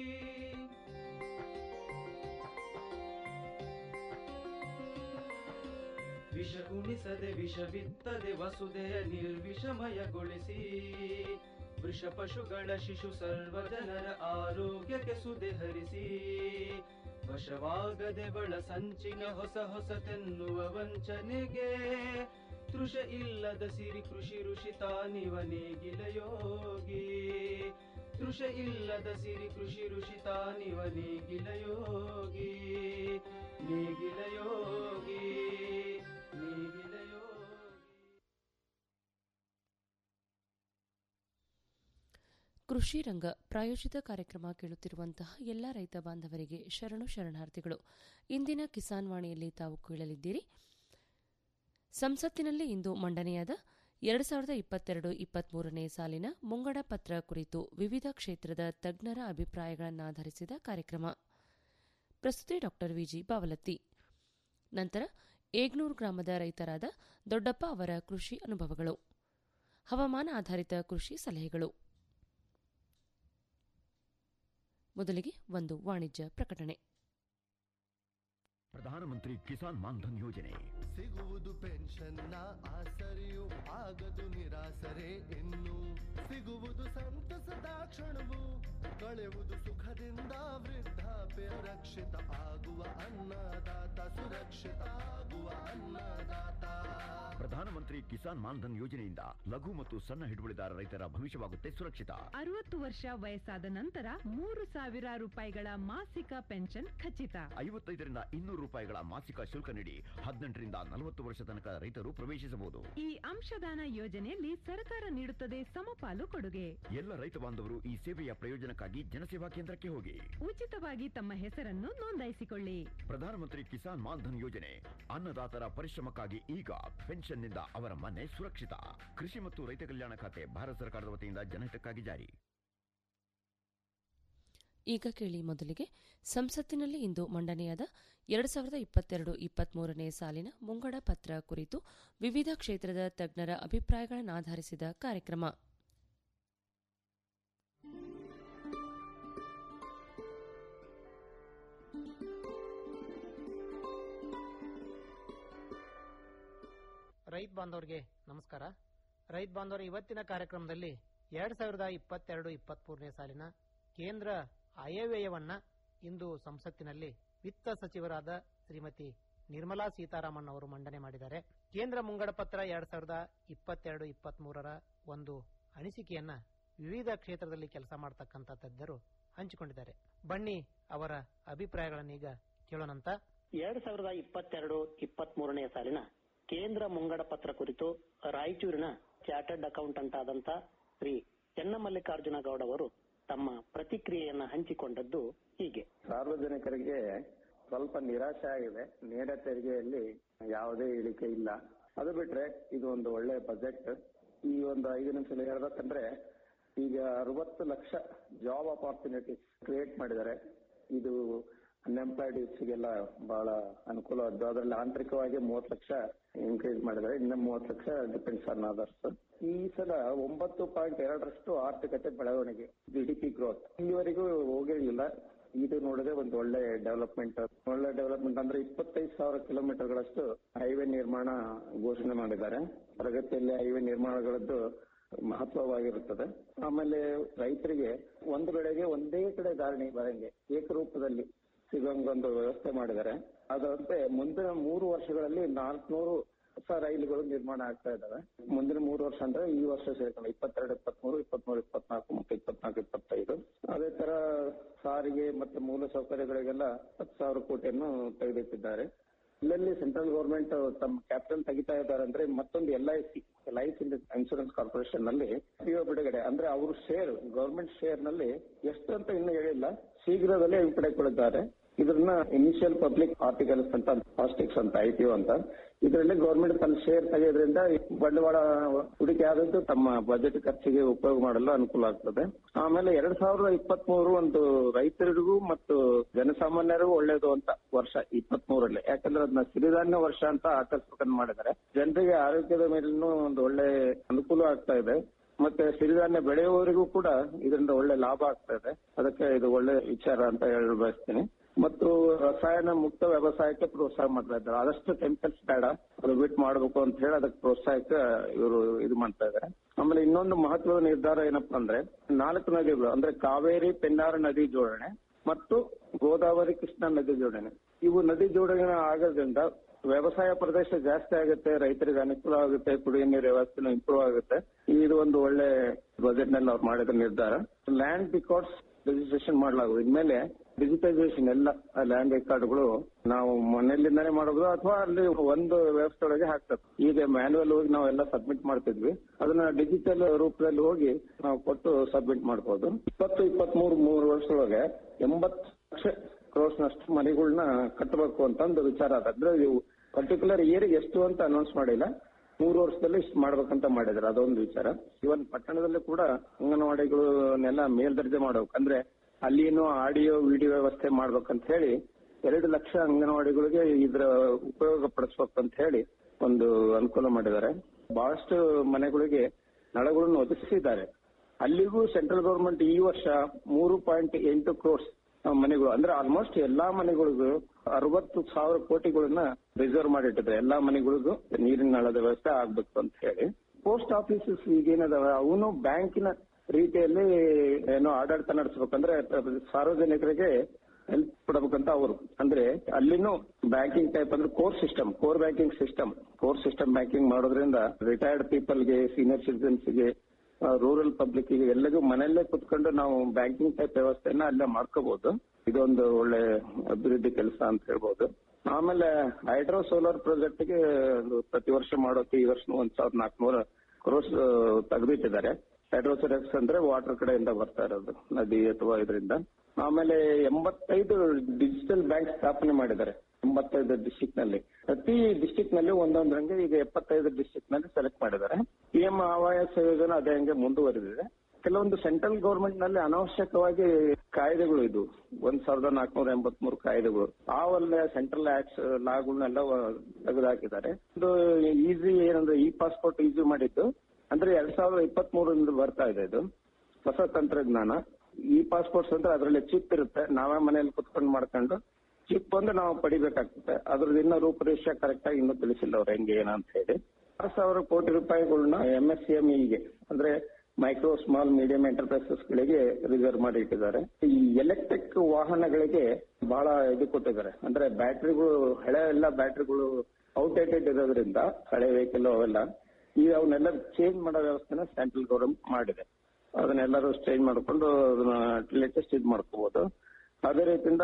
ವಿಷ ಉಣಿಸದೆ ವಿಷ ಬಿತ್ತದೆ ವಸುದೆಯ ನಿರ್ವಿಷಮಯಗೊಳಿಸಿ ವೃಷ ಪಶುಗಳ ಶಿಶು ಸರ್ವ ಜನರ ಆರೋಗ್ಯಕ್ಕೆ ಸುದೆ ಹರಿಸಿ ವಶವಾಗದೆ ಬಳ ಸಂಚಿನ ಹೊಸ ಹೊಸತೆನ್ನುವ ವಂಚನೆಗೆ ತೃಷ ಇಲ್ಲದ ಸಿರಿ ಕೃಷಿ ಋಷಿ ತಾನಿವ ನೇಗಿಲ ಯೋಗಿ ತೃಷ ಇಲ್ಲದ ಸಿರಿ ಕೃಷಿ ಋಷಿ ತಾನಿವ ನೇಗಿಲ ಯೋಗಿ ನೇಗಿಲ ಯೋಗಿ ನೇಗಿಲ ಯೋಗಿ ಕೃಷಿ ರಂಗ ಪ್ರಾಯೋಜಿತ ಕಾರ್ಯಕ್ರಮ ಕೇಳುತ್ತಿರುವಂತಹ ಎಲ್ಲ ರೈತ ಬಾಂಧವರಿಗೆ ಶರಣು ಶರಣಾರ್ಥಿಗಳು ಇಂದಿನ ಕಿಸಾನ್ ವಾಣಿಯಲ್ಲಿ ತಾವು ಕೇಳಲಿದ್ದೀರಿ ಸಂಸತ್ತಿನಲ್ಲಿ ಇಂದು ಮಂಡನೆಯಾದ ಎರಡು ಸಾವಿರದ ಇಪ್ಪತ್ತೆರಡು ಇಪ್ಪತ್ಮೂರನೇ ಸಾಲಿನ ಮುಂಗಡ ಪತ್ರ ಕುರಿತು ವಿವಿಧ ಕ್ಷೇತ್ರದ ತಜ್ಞರ ಅಭಿಪ್ರಾಯಗಳನ್ನಾಧರಿಸಿದ ಕಾರ್ಯಕ್ರಮ ಪ್ರಸ್ತುತಿ ಡಾ ವಿಜಿ ಬಾವಲತ್ತಿ ನಂತರ ಏಗ್ನೂರು ಗ್ರಾಮದ ರೈತರಾದ ದೊಡ್ಡಪ್ಪ ಅವರ ಕೃಷಿ ಅನುಭವಗಳು ಹವಾಮಾನ ಆಧಾರಿತ ಕೃಷಿ ಸಲಹೆಗಳು ಮೊದಲಿಗೆ ಒಂದು ವಾಣಿಜ್ಯ ಪ್ರಕಟಣೆ ಪ್ರಧಾನಮಂತ್ರಿ ಕಿಸಾನ್ ಮಾನ್ಧನ್ ಯೋಜನೆ ಸಿಗುವುದು ಪೆನ್ಷನ್ನ ಆಸರೆಯು ಆಗದು ನಿರಾಸರೆ ಇನ್ನು ಸಿಗುವುದು ಸಂತಸದ ಕ್ಷಣವು ಕಳೆಯುವುದು ಸುಖದಿಂದ ವೃದ್ಧಾಪ್ಯ ರಕ್ಷಿತ ಆಗುವ ಅನ್ನದಾತ ಸುರಕ್ಷಿತ ಆಗುವ ಅನ್ನದಾತ ಪ್ರಧಾನಮಂತ್ರಿ ಕಿಸಾನ್ ಮಾನ್ಧನ್ ಯೋಜನೆಯಿಂದ ಲಘು ಮತ್ತು ಸಣ್ಣ ಹಿಡುವಳಿದಾರ ರೈತರ ಭವಿಷ್ಯವಾಗುತ್ತೆ ಸುರಕ್ಷಿತ ಅರವತ್ತು ವರ್ಷ ವಯಸ್ಸಾದ ನಂತರ ಮೂರು ಸಾವಿರ ರೂಪಾಯಿಗಳ ಮಾಸಿಕ ಪೆನ್ಷನ್ ಖಚಿತ ಐವತ್ತೈದರಿಂದ ಇನ್ನೂರು ರೂಪಾಯಿಗಳ ಮಾಸಿಕ ಶುಲ್ಕ ನೀಡಿ ಹದಿನೆಂಟರಿಂದ ನಲವತ್ತು ವರ್ಷ ತನಕ ರೈತರು ಪ್ರವೇಶಿಸಬಹುದು ಈ ಅಂಶದಾನ ಯೋಜನೆಯಲ್ಲಿ ಸರ್ಕಾರ ನೀಡುತ್ತದೆ ಸಮಪಾಲು ಕೊಡುಗೆ ಎಲ್ಲ ರೈತ ಬಾಂಧವರು ಈ ಸೇವೆಯ ಪ್ರಯೋಜನಕ್ಕಾಗಿ ಜನಸೇವಾ ಕೇಂದ್ರಕ್ಕೆ ಹೋಗಿ ಉಚಿತವಾಗಿ ತಮ್ಮ ಹೆಸರನ್ನು ನೋಂದಾಯಿಸಿಕೊಳ್ಳಿ ಪ್ರಧಾನಮಂತ್ರಿ ಕಿಸಾನ್ ಮಾನ್ಧನ್ ಯೋಜನೆ ಅನ್ನದಾತರ ಪರಿಶ್ರಮಕ್ಕಾಗಿ ಈಗ ಪೆನ್ಷನ್ನಿಂದ ಅವರ ಮನೆ ಸುರಕ್ಷಿತ ಕೃಷಿ ಮತ್ತು ರೈತ ಕಲ್ಯಾಣ ಖಾತೆ ಭಾರತ ಸರ್ಕಾರದ ವತಿಯಿಂದ ಜನಹಿತಕ್ಕಾಗಿ ಜಾರಿ ಈಗ ಕೇಳಿ ಮೊದಲಿಗೆ ಸಂಸತ್ತಿನಲ್ಲಿ ಇಂದು ಮಂಡನೆಯಾದ ಎರಡು ಸಾವಿರದ ಇಪ್ಪತ್ತೆರಡು ಇಪ್ಪತ್ಮೂರನೇ ಸಾಲಿನ ಮುಂಗಡ ಪತ್ರ ಕುರಿತು ವಿವಿಧ ಕ್ಷೇತ್ರದ ತಜ್ಞರ ಅಭಿಪ್ರಾಯಗಳನ್ನಾಧರಿಸಿದ ಕಾರ್ಯಕ್ರಮ ರೈತ ಬಾಂಧವರಿಗೆ ನಮಸ್ಕಾರ ರೈತ ಬಾಂಧವರ ಇವತ್ತಿನ ಕಾರ್ಯಕ್ರಮದಲ್ಲಿ ಎರಡ್ ಸಾವಿರದ ಇಪ್ಪತ್ತೆರಡು ಇಪ್ಪತ್ಮೂರನೇ ಸಾಲಿನ ಕೇಂದ್ರ ಆಯವ್ಯಯವನ್ನ ಇಂದು ಸಂಸತ್ತಿನಲ್ಲಿ ವಿತ್ತ ಸಚಿವರಾದ ಶ್ರೀಮತಿ ನಿರ್ಮಲಾ ಸೀತಾರಾಮನ್ ಅವರು ಮಂಡನೆ ಮಾಡಿದ್ದಾರೆ ಕೇಂದ್ರ ಮುಂಗಡ ಪತ್ರ ಎರಡ್ ಸಾವಿರದ ಇಪ್ಪತ್ತೆರಡು ಇಪ್ಪತ್ಮೂರರ ಒಂದು ಅನಿಸಿಕೆಯನ್ನ ವಿವಿಧ ಕ್ಷೇತ್ರದಲ್ಲಿ ಕೆಲಸ ಮಾಡತಕ್ಕಂತ ತಜ್ಞರು ಹಂಚಿಕೊಂಡಿದ್ದಾರೆ ಬನ್ನಿ ಅವರ ಅಭಿಪ್ರಾಯಗಳನ್ನೀಗ ಕೇಳೋಣಂತ ಎರಡ್ ಸಾವಿರದ ಇಪ್ಪತ್ತೆರಡು ಇಪ್ಪತ್ತ್ ಮೂರನೇ ಸಾಲಿನ ಕೇಂದ್ರ ಮುಂಗಡ ಪತ್ರ ಕುರಿತು ರಾಯಚೂರಿನ ಚಾರ್ಟರ್ಡ್ ಅಕೌಂಟೆಂಟ್ ಆದಂತ ಶ್ರೀ ಚೆನ್ನಮಲ್ಲಿಕಾರ್ಜುನ ಗೌಡ ಅವರು ತಮ್ಮ ಪ್ರತಿಕ್ರಿಯೆಯನ್ನ ಹಂಚಿಕೊಂಡದ್ದು ಹೀಗೆ ಸಾರ್ವಜನಿಕರಿಗೆ ಸ್ವಲ್ಪ ನಿರಾಶೆ ಆಗಿದೆ ನೇರ ತೆರಿಗೆಯಲ್ಲಿ ಯಾವುದೇ ಇಳಿಕೆ ಇಲ್ಲ ಅದು ಬಿಟ್ರೆ ಇದು ಒಂದು ಒಳ್ಳೆ ಬಜೆಟ್ ಈ ಒಂದು ಐದು ನಿಮಿಷದಲ್ಲಿ ಹೇಳ್ಬೇಕಂದ್ರೆ ಈಗ ಅರವತ್ತು ಲಕ್ಷ ಜಾಬ್ ಅಪಾರ್ಚುನಿಟೀಸ್ ಕ್ರಿಯೇಟ್ ಮಾಡಿದ್ದಾರೆ ಇದು ಅನ್ಎಂಪ್ಲಾಯ್ಡ್ ಗೆಲ್ಲ ಬಹಳ ಅನುಕೂಲವಾದ್ದು ಅದರಲ್ಲಿ ಆಂತರಿಕವಾಗಿ ಮೂವತ್ತು ಲಕ್ಷ ಇನ್ಕ್ರೀಸ್ ಮಾಡಿದ್ದಾರೆ ಇನ್ನು ಮೂವತ್ತು ಲಕ್ಷ ಡಿಪೆಂಡ್ಸ್ ಆನ್ ಅದರ್ಸ್ ಈ ಸಲ ಒಂಬತ್ತು ಪಾಯಿಂಟ್ ಎರಡರಷ್ಟು ಆರ್ಥಿಕತೆ ಬೆಳವಣಿಗೆ ಜಿ ಡಿ ಪಿ ಗ್ರೋತ್ ಇಲ್ಲಿವರೆಗೂ ಹೋಗಿರಲಿಲ್ಲ ಇದು ನೋಡಿದ್ರೆ ಒಂದು ಒಳ್ಳೆ ಡೆವಲಪ್ಮೆಂಟ್ ಒಳ್ಳೆ ಡೆವಲಪ್ಮೆಂಟ್ ಅಂದ್ರೆ ಇಪ್ಪತ್ತೈದು ಸಾವಿರ ಕಿಲೋಮೀಟರ್ಗಳಷ್ಟು ಹೈವೇ ನಿರ್ಮಾಣ ಘೋಷಣೆ ಮಾಡಿದ್ದಾರೆ ಪ್ರಗತಿಯಲ್ಲಿ ಹೈವೇ ನಿರ್ಮಾಣಗಳದ್ದು ಮಹತ್ವವಾಗಿರುತ್ತದೆ ಆಮೇಲೆ ರೈತರಿಗೆ ಒಂದು ಬೆಳೆಗೆ ಒಂದೇ ಕಡೆ ಧಾರಣೆ ಬರಂಗೆ ಏಕರೂಪದಲ್ಲಿ ಸಿಗೋಂಗೊಂದು ವ್ಯವಸ್ಥೆ ಮಾಡಿದ್ದಾರೆ ಅದರಂತೆ ಮುಂದಿನ ಮೂರು ವರ್ಷಗಳಲ್ಲಿ ನಾಲ್ಕುನೂರು ಹೊಸ ರೈಲುಗಳು ನಿರ್ಮಾಣ ಆಗ್ತಾ ಇದಾವೆ ಮುಂದಿನ ಮೂರು ವರ್ಷ ಅಂದ್ರೆ ಈ ವರ್ಷ ಸೇರ್ಕೊಂಡು ಇಪ್ಪತ್ತೆರಡು ಇಪ್ಪತ್ಮೂರು ಇಪ್ಪತ್ಮೂರು ಇಪ್ಪತ್ನಾಲ್ಕು ಮತ್ತು ಇಪ್ಪತ್ನಾಲ್ಕು ಇಪ್ಪತ್ತೈದು ಅದೇ ತರ ಸಾರಿಗೆ ಮತ್ತೆ ಮೂಲ ಸೌಕರ್ಯಗಳಿಗೆಲ್ಲ ಹತ್ತು ಸಾವಿರ ಕೋಟಿಯನ್ನು ತೆಗೆದಿಟ್ಟಿದ್ದಾರೆ ಇಲ್ಲಲ್ಲಿ ಸೆಂಟ್ರಲ್ ಗೌರ್ಮೆಂಟ್ ತಮ್ಮ ಕ್ಯಾಪಿಟಲ್ ತೆಗಿತಾ ಇದ್ದಾರೆ ಅಂದ್ರೆ ಮತ್ತೊಂದು L I C life insurance corporation ನಲ್ಲಿ ಪಿಒ ಬಿಡುಗಡೆ ಅಂದ್ರೆ ಅವ್ರ ಶೇರ್ ಗೌರ್ಮೆಂಟ್ ಶೇರ್ ನಲ್ಲಿ ಎಷ್ಟು ಅಂತ ಇನ್ನೂ ಹೇಳಿಲ್ಲ ಶೀಘ್ರದಲ್ಲೇ ಹಿಂಪಡೆಕೊಳ್ಳಿದ್ದಾರೆ ಇದನ್ನ ಇನಿಷಿಯಲ್ ಪಬ್ಲಿಕ್ ಆರ್ಟಿಕಲ್ಸ್ ಅಂತ ಪಾಸ್ಟಿಕ್ಸ್ ಅಂತ ಐ ಪಿ ಅಂತ ಇದರಲ್ಲಿ ಗೌರ್ಮೆಂಟ್ ತನ್ನ ಶೇರ್ ತೆಗೆಯೋದ್ರಿಂದ ಬಂಡವಾಳ ಹೂಡಿಕೆ ಆದದ್ದು ತಮ್ಮ ಬಜೆಟ್ ಖರ್ಚಿಗೆ ಉಪಯೋಗ ಮಾಡಲು ಅನುಕೂಲ ಆಗ್ತದೆ ಆಮೇಲೆ ಎರಡ್ ಸಾವಿರದ ಇಪ್ಪತ್ತ್ ಮೂರು ಒಂದು ರೈತರಿಗೂ ಮತ್ತು ಜನಸಾಮಾನ್ಯರಿಗೂ ಒಳ್ಳೇದು ಅಂತ ವರ್ಷ ಇಪ್ಪತ್ತ್ ಮೂರಲ್ಲಿ ಯಾಕಂದ್ರೆ ಅದನ್ನ ಸಿರಿಧಾನ್ಯ ವರ್ಷ ಅಂತ ಆಕರ್ಷಕ ಮಾಡಿದ್ದಾರೆ ಜನರಿಗೆ ಆರೋಗ್ಯದ ಮೇಲೂ ಒಂದು ಒಳ್ಳೆ ಅನುಕೂಲ ಆಗ್ತಾ ಇದೆ ಮತ್ತೆ ಸಿರಿಧಾನ್ಯ ಬೆಳೆಯುವವರಿಗೂ ಕೂಡ ಇದರಿಂದ ಒಳ್ಳೆ ಲಾಭ ಆಗ್ತಾ ಇದೆ ಅದಕ್ಕೆ ಇದು ಒಳ್ಳೆ ವಿಚಾರ ಅಂತ ಹೇಳಿ ಬಯಸ್ತೀನಿ ಮತ್ತು ರಸಾಯನ ಮುಕ್ತ ವ್ಯವಸಾಯಕ್ಕೆ ಪ್ರೋತ್ಸಾಹ ಮಾಡ್ತಾ ಇದ್ದಾರೆ ಆದಷ್ಟು ಕೆಮಿಕಲ್ಸ್ ಬೇಡ ಅದು ಬಿಟ್ಟು ಮಾಡಬೇಕು ಅಂತ ಹೇಳಿ ಅದಕ್ಕೆ ಪ್ರೋತ್ಸಾಹಕ್ಕೆ ಇವರು ಇದು ಮಾಡ್ತಾ ಇದ್ದಾರೆ ಆಮೇಲೆ ಇನ್ನೊಂದು ಮಹತ್ವದ ನಿರ್ಧಾರ ಏನಪ್ಪಾ ಅಂದ್ರೆ ನಾಲ್ಕು ನದಿಗಳು ಅಂದ್ರೆ ಕಾವೇರಿ ಪೆನ್ನಾರು ನದಿ ಜೋಡಣೆ ಮತ್ತು ಗೋದಾವರಿ ಕೃಷ್ಣಾ ನದಿ ಜೋಡಣೆ ಇವು ನದಿ ಜೋಡಣೆ ಆಗೋದ್ರಿಂದ ವ್ಯವಸಾಯ ಪ್ರದೇಶ ಜಾಸ್ತಿ ಆಗುತ್ತೆ ರೈತರಿಗೆ ಅನುಕೂಲ ಆಗುತ್ತೆ ಕುಡಿಯುವ ನೀರು ವ್ಯವಸ್ಥೆನೂ ಇಂಪ್ರೂವ್ ಆಗುತ್ತೆ ಇದು ಒಂದು ಒಳ್ಳೆ ಬಜೆಟ್ ನಲ್ಲಿ ಅವ್ರು ಮಾಡಿದ ನಿರ್ಧಾರ ಲ್ಯಾಂಡ್ ರಿಕಾರ್ಡ್ಸ್ ರಿಜಿಸ್ಟ್ರೇಷನ್ ಮಾಡಲಾಗುವುದು ಇನ್ಮೇಲೆ ಡಿಜಿಟೈಸೇಷನ್ ಎಲ್ಲ ಲ್ಯಾಂಡ್ ರೆಕಾರ್ಡ್ಗಳು ನಾವು ಮನೆಯಲ್ಲಿಂದಾನೇ ಮಾಡಬಹುದು ಅಥವಾ ಅಲ್ಲಿ ಒಂದು ವ್ಯವಸ್ಥೆ ಒಳಗೆ ಹಾಕ್ತದೆ ಈಗ ಮ್ಯಾನ್ಯುವಲ್ ಹೋಗಿ ನಾವೆಲ್ಲ ಸಬ್ಮಿಟ್ ಮಾಡ್ತಿದ್ವಿ ಅದನ್ನ ಡಿಜಿಟಲ್ ರೂಪದಲ್ಲಿ ಹೋಗಿ ನಾವು ಕೊಟ್ಟು ಸಬ್ಮಿಟ್ ಮಾಡಬಹುದು ಇಪ್ಪತ್ತು ಇಪ್ಪತ್ತ್ ಮೂರು ಮೂರು ವರ್ಷದೊಳಗೆ ಎಂಬತ್ತು ಲಕ್ಷ ಕ್ರೋಸ್ನಷ್ಟು ಮನೆಗಳನ್ನ ಕಟ್ಟಬೇಕು ಅಂತ ಒಂದು ವಿಚಾರ ಅದ ಅಂದ್ರೆ ಇವು ಪರ್ಟಿಕ್ಯುಲರ್ ಇಯರ್ ಎಷ್ಟು ಅಂತ ಅನೌನ್ಸ್ ಮಾಡಿಲ್ಲ ಮೂರು ವರ್ಷದಲ್ಲಿ ಇಷ್ಟು ಮಾಡ್ಬೇಕಂತ ಮಾಡಿದ್ದಾರೆ ಅದೊಂದು ವಿಚಾರ ಇವನ್ ಪಟ್ಟಣದಲ್ಲೂ ಕೂಡ ಅಂಗನವಾಡಿಗಳನ್ನೆಲ್ಲ ಮೇಲ್ದರ್ಜೆ ಮಾಡ್ಬೇಕು ಅಂದ್ರೆ ಅಲ್ಲಿನೂ ಆಡಿಯೋ ವಿಡಿಯೋ ವ್ಯವಸ್ಥೆ ಮಾಡ್ಬೇಕಂತ ಹೇಳಿ ಎರಡು ಲಕ್ಷ ಅಂಗನವಾಡಿಗಳಿಗೆ ಇದ್ರ ಉಪಯೋಗ ಪಡಿಸ್ಬೇಕಂತ ಹೇಳಿ ಒಂದು ಅನುಕೂಲ ಮಾಡಿದ್ದಾರೆ ಬಹಳಷ್ಟು ಮನೆಗಳಿಗೆ ನಳಗಳನ್ನು ಒದಗಿಸಿದ್ದಾರೆ ಅಲ್ಲಿಗೂ ಸೆಂಟ್ರಲ್ ಗೌರ್ಮೆಂಟ್ ಈ ವರ್ಷ ಮೂರು ಪಾಯಿಂಟ್ ಎಂಟು ಕ್ರೋರ್ಸ್ ಮನೆಗಳು ಅಂದ್ರೆ ಆಲ್ಮೋಸ್ಟ್ ಎಲ್ಲಾ ಮನೆಗಳಿಗೂ ಅರವತ್ತು ಸಾವಿರ ಕೋಟಿಗಳನ್ನ ರಿಸರ್ವ್ ಮಾಡಿಟ್ಟಿದ್ದಾರೆ ಎಲ್ಲಾ ಮನೆಗಳಿಗೂ ನೀರಿನ ನಳದ ವ್ಯವಸ್ಥೆ ಆಗ್ಬೇಕು ಅಂತ ಹೇಳಿ ಪೋಸ್ಟ್ ಆಫೀಸಸ್ ಈಗೇನದಾವೆ ಅವನು ಬ್ಯಾಂಕಿನ ರೀತಿಯಲ್ಲಿ ಏನೋ ಆಡಳಿತ ನಡೆಸಬೇಕಂದ್ರೆ ಸಾರ್ವಜನಿಕರಿಗೆ ಹೆಲ್ಪ್ ಕೊಡಬೇಕಂತ ಅವರು ಅಂದ್ರೆ ಅಲ್ಲಿನೂ ಬ್ಯಾಂಕಿಂಗ್ ಟೈಪ್ ಅಂದ್ರೆ core system core banking system core system banking ಮಾಡೋದ್ರಿಂದ ರಿಟೈರ್ಡ್ ಪೀಪಲ್ಗೆ ಸೀನಿಯರ್ ಸಿಟಿಸನ್ಸ್ಗೆ ರೂರಲ್ ಪಬ್ಲಿಕ್ ಗೆ ಎಲ್ಲರಿಗೂ ಮನೆಯಲ್ಲೇ ಕುತ್ಕೊಂಡು ನಾವು ಬ್ಯಾಂಕಿಂಗ್ ಟೈಪ್ ವ್ಯವಸ್ಥೆನ ಅಲ್ಲೇ ಮಾಡ್ಕೋಬಹುದು ಇದೊಂದು ಒಳ್ಳೆ ಅಭಿವೃದ್ಧಿ ಕೆಲಸ ಅಂತ ಹೇಳ್ಬೋದು ಆಮೇಲೆ ಹೈಡ್ರೋ ಸೋಲಾರ್ ಪ್ರಾಜೆಕ್ಟ್ ಗೆ ಒಂದು ಪ್ರತಿ ವರ್ಷ ಮಾಡೋಕೆ ಈ ವರ್ಷ ಒಂದ್ ಸಾವಿರದ ನಾಲ್ಕುನೂರ ಕ್ರೋಸ್ ತೆಗೆದಿಟ್ಟಿದ್ದಾರೆ ಹೈಡ್ರೋಸೆರಕ್ಸ್ ಅಂದ್ರೆ ವಾಟರ್ ಕಡೆಯಿಂದ ಬರ್ತಾ ಇರೋದು ನದಿ ಅಥವಾ ಇದರಿಂದ ಆಮೇಲೆ ಎಂಬತ್ತೈದು ಡಿಜಿಟಲ್ ಬ್ಯಾಂಕ್ ಸ್ಥಾಪನೆ ಮಾಡಿದ್ದಾರೆ ಎಂಬತ್ತೈದು ಡಿಸ್ಟಿಕ್ ನಲ್ಲಿ ಪ್ರತಿ ಡಿಸ್ಟಿಕ್ ನಲ್ಲಿ ಒಂದೊಂದ್ರಂಗೆ ಈಗ ಎಪ್ಪತ್ತೈದು ಡಿಸ್ಟಿಕ್ ನಲ್ಲಿ ಸೆಲೆಕ್ಟ್ ಮಾಡಿದ್ದಾರೆ ಪಿಎಂ ಆವಾಸ್ ಯೋಜನೆ ಅದೇ ಹಂಗೆ ಮುಂದುವರೆದಿದೆ ಕೆಲವೊಂದು ಸೆಂಟ್ರಲ್ ಗೌರ್ಮೆಂಟ್ ನಲ್ಲಿ ಅನಾವಶ್ಯಕವಾಗಿ ಕಾಯ್ದೆಗಳು ಇದು ಒಂದ್ ಸಾವಿರದ ನಾಲ್ಕನೂರ ಎಂಬತ್ಮೂರು ಕಾಯ್ದೆಗಳು ಆ ಒಳ್ಳೆ ಸೆಂಟ್ರಲ್ ಆಕ್ಟ್ಸ್ ಲಾಗಳನ್ನೆಲ್ಲ ತೆಗೆದುಹಾಕಿದ್ದಾರೆ ಇದು ಈಸಿ ಏನಂದ್ರೆ ಇ ಪಾಸ್ಪೋರ್ಟ್ ಈಸಿ ಮಾಡಿದ್ದು ಅಂದ್ರೆ ಎರಡ್ ಸಾವಿರದ ಇಪ್ಪತ್ತ್ ಮೂರರಿಂದ ಬರ್ತಾ ಇದೆ ಇದು ಹೊಸ ತಂತ್ರಜ್ಞಾನ ಇ ಪಾಸ್ಪೋರ್ಟ್ಸ್ ಅಂದ್ರೆ ಅದರಲ್ಲಿ ಚಿಪ್ ಇರುತ್ತೆ ನಾವೇ ಮನೆಯಲ್ಲಿ ಕುತ್ಕೊಂಡು ಮಾಡ್ಕೊಂಡು ಚಿಪ್ ಬಂದು ನಾವು ಪಡಿಬೇಕಾಗ್ತದೆ ಅದ್ರದ್ದು ಇನ್ನೂ ರೂಪರೇಷ ಕರೆಕ್ಟ್ ಆಗಿ ಇನ್ನೂ ತಿಳಿಸಿಲ್ಲ ಅವ್ರು ಹೆಂಗೆ ಏನಂತ ಹೇಳಿ ಆರು ಸಾವಿರ ಕೋಟಿ ರೂಪಾಯಿಗಳನ್ನ ಎಂ ಎಸ್ ಸಿ ಎಂ ಇಗೆ ಅಂದ್ರೆ ಮೈಕ್ರೋ ಸ್ಮಾಲ್ ಮೀಡಿಯಂ ಎಂಟರ್ಪ್ರೈಸಸ್ ಗಳಿಗೆ ರಿಸರ್ವ್ ಮಾಡಿ ಇಟ್ಟಿದ್ದಾರೆ ಈ ಎಲೆಕ್ಟ್ರಿಕ್ ವಾಹನಗಳಿಗೆ ಬಹಳ ಇದು ಕೊಟ್ಟಿದ್ದಾರೆ ಅಂದ್ರೆ ಬ್ಯಾಟ್ರಿಗಳು ಹಳೆ ಎಲ್ಲ ಬ್ಯಾಟ್ರಿಗಳು ಔಟ್ಡೇಟೆಡ್ ಇರೋದ್ರಿಂದ ಹಳೆ ವೆಹಿಕಲ್ ಅವೆಲ್ಲ ಈಗ ಅವನ್ನೆಲ್ಲ ಚೇಂಜ್ ಮಾಡೋ ವ್ಯವಸ್ಥೆನ ಸೆಂಟ್ರಲ್ ಗೌರ್ಮೆಂಟ್ ಮಾಡಿದೆ ಅದನ್ನೆಲ್ಲರೂ ಚೇಂಜ್ ಮಾಡ್ಕೊಂಡು ಅದನ್ನ ಲೇಟೆಸ್ಟ್ ಇದು ಮಾಡ್ಕೋಬಹುದು ಅದೇ ರೀತಿಯಿಂದ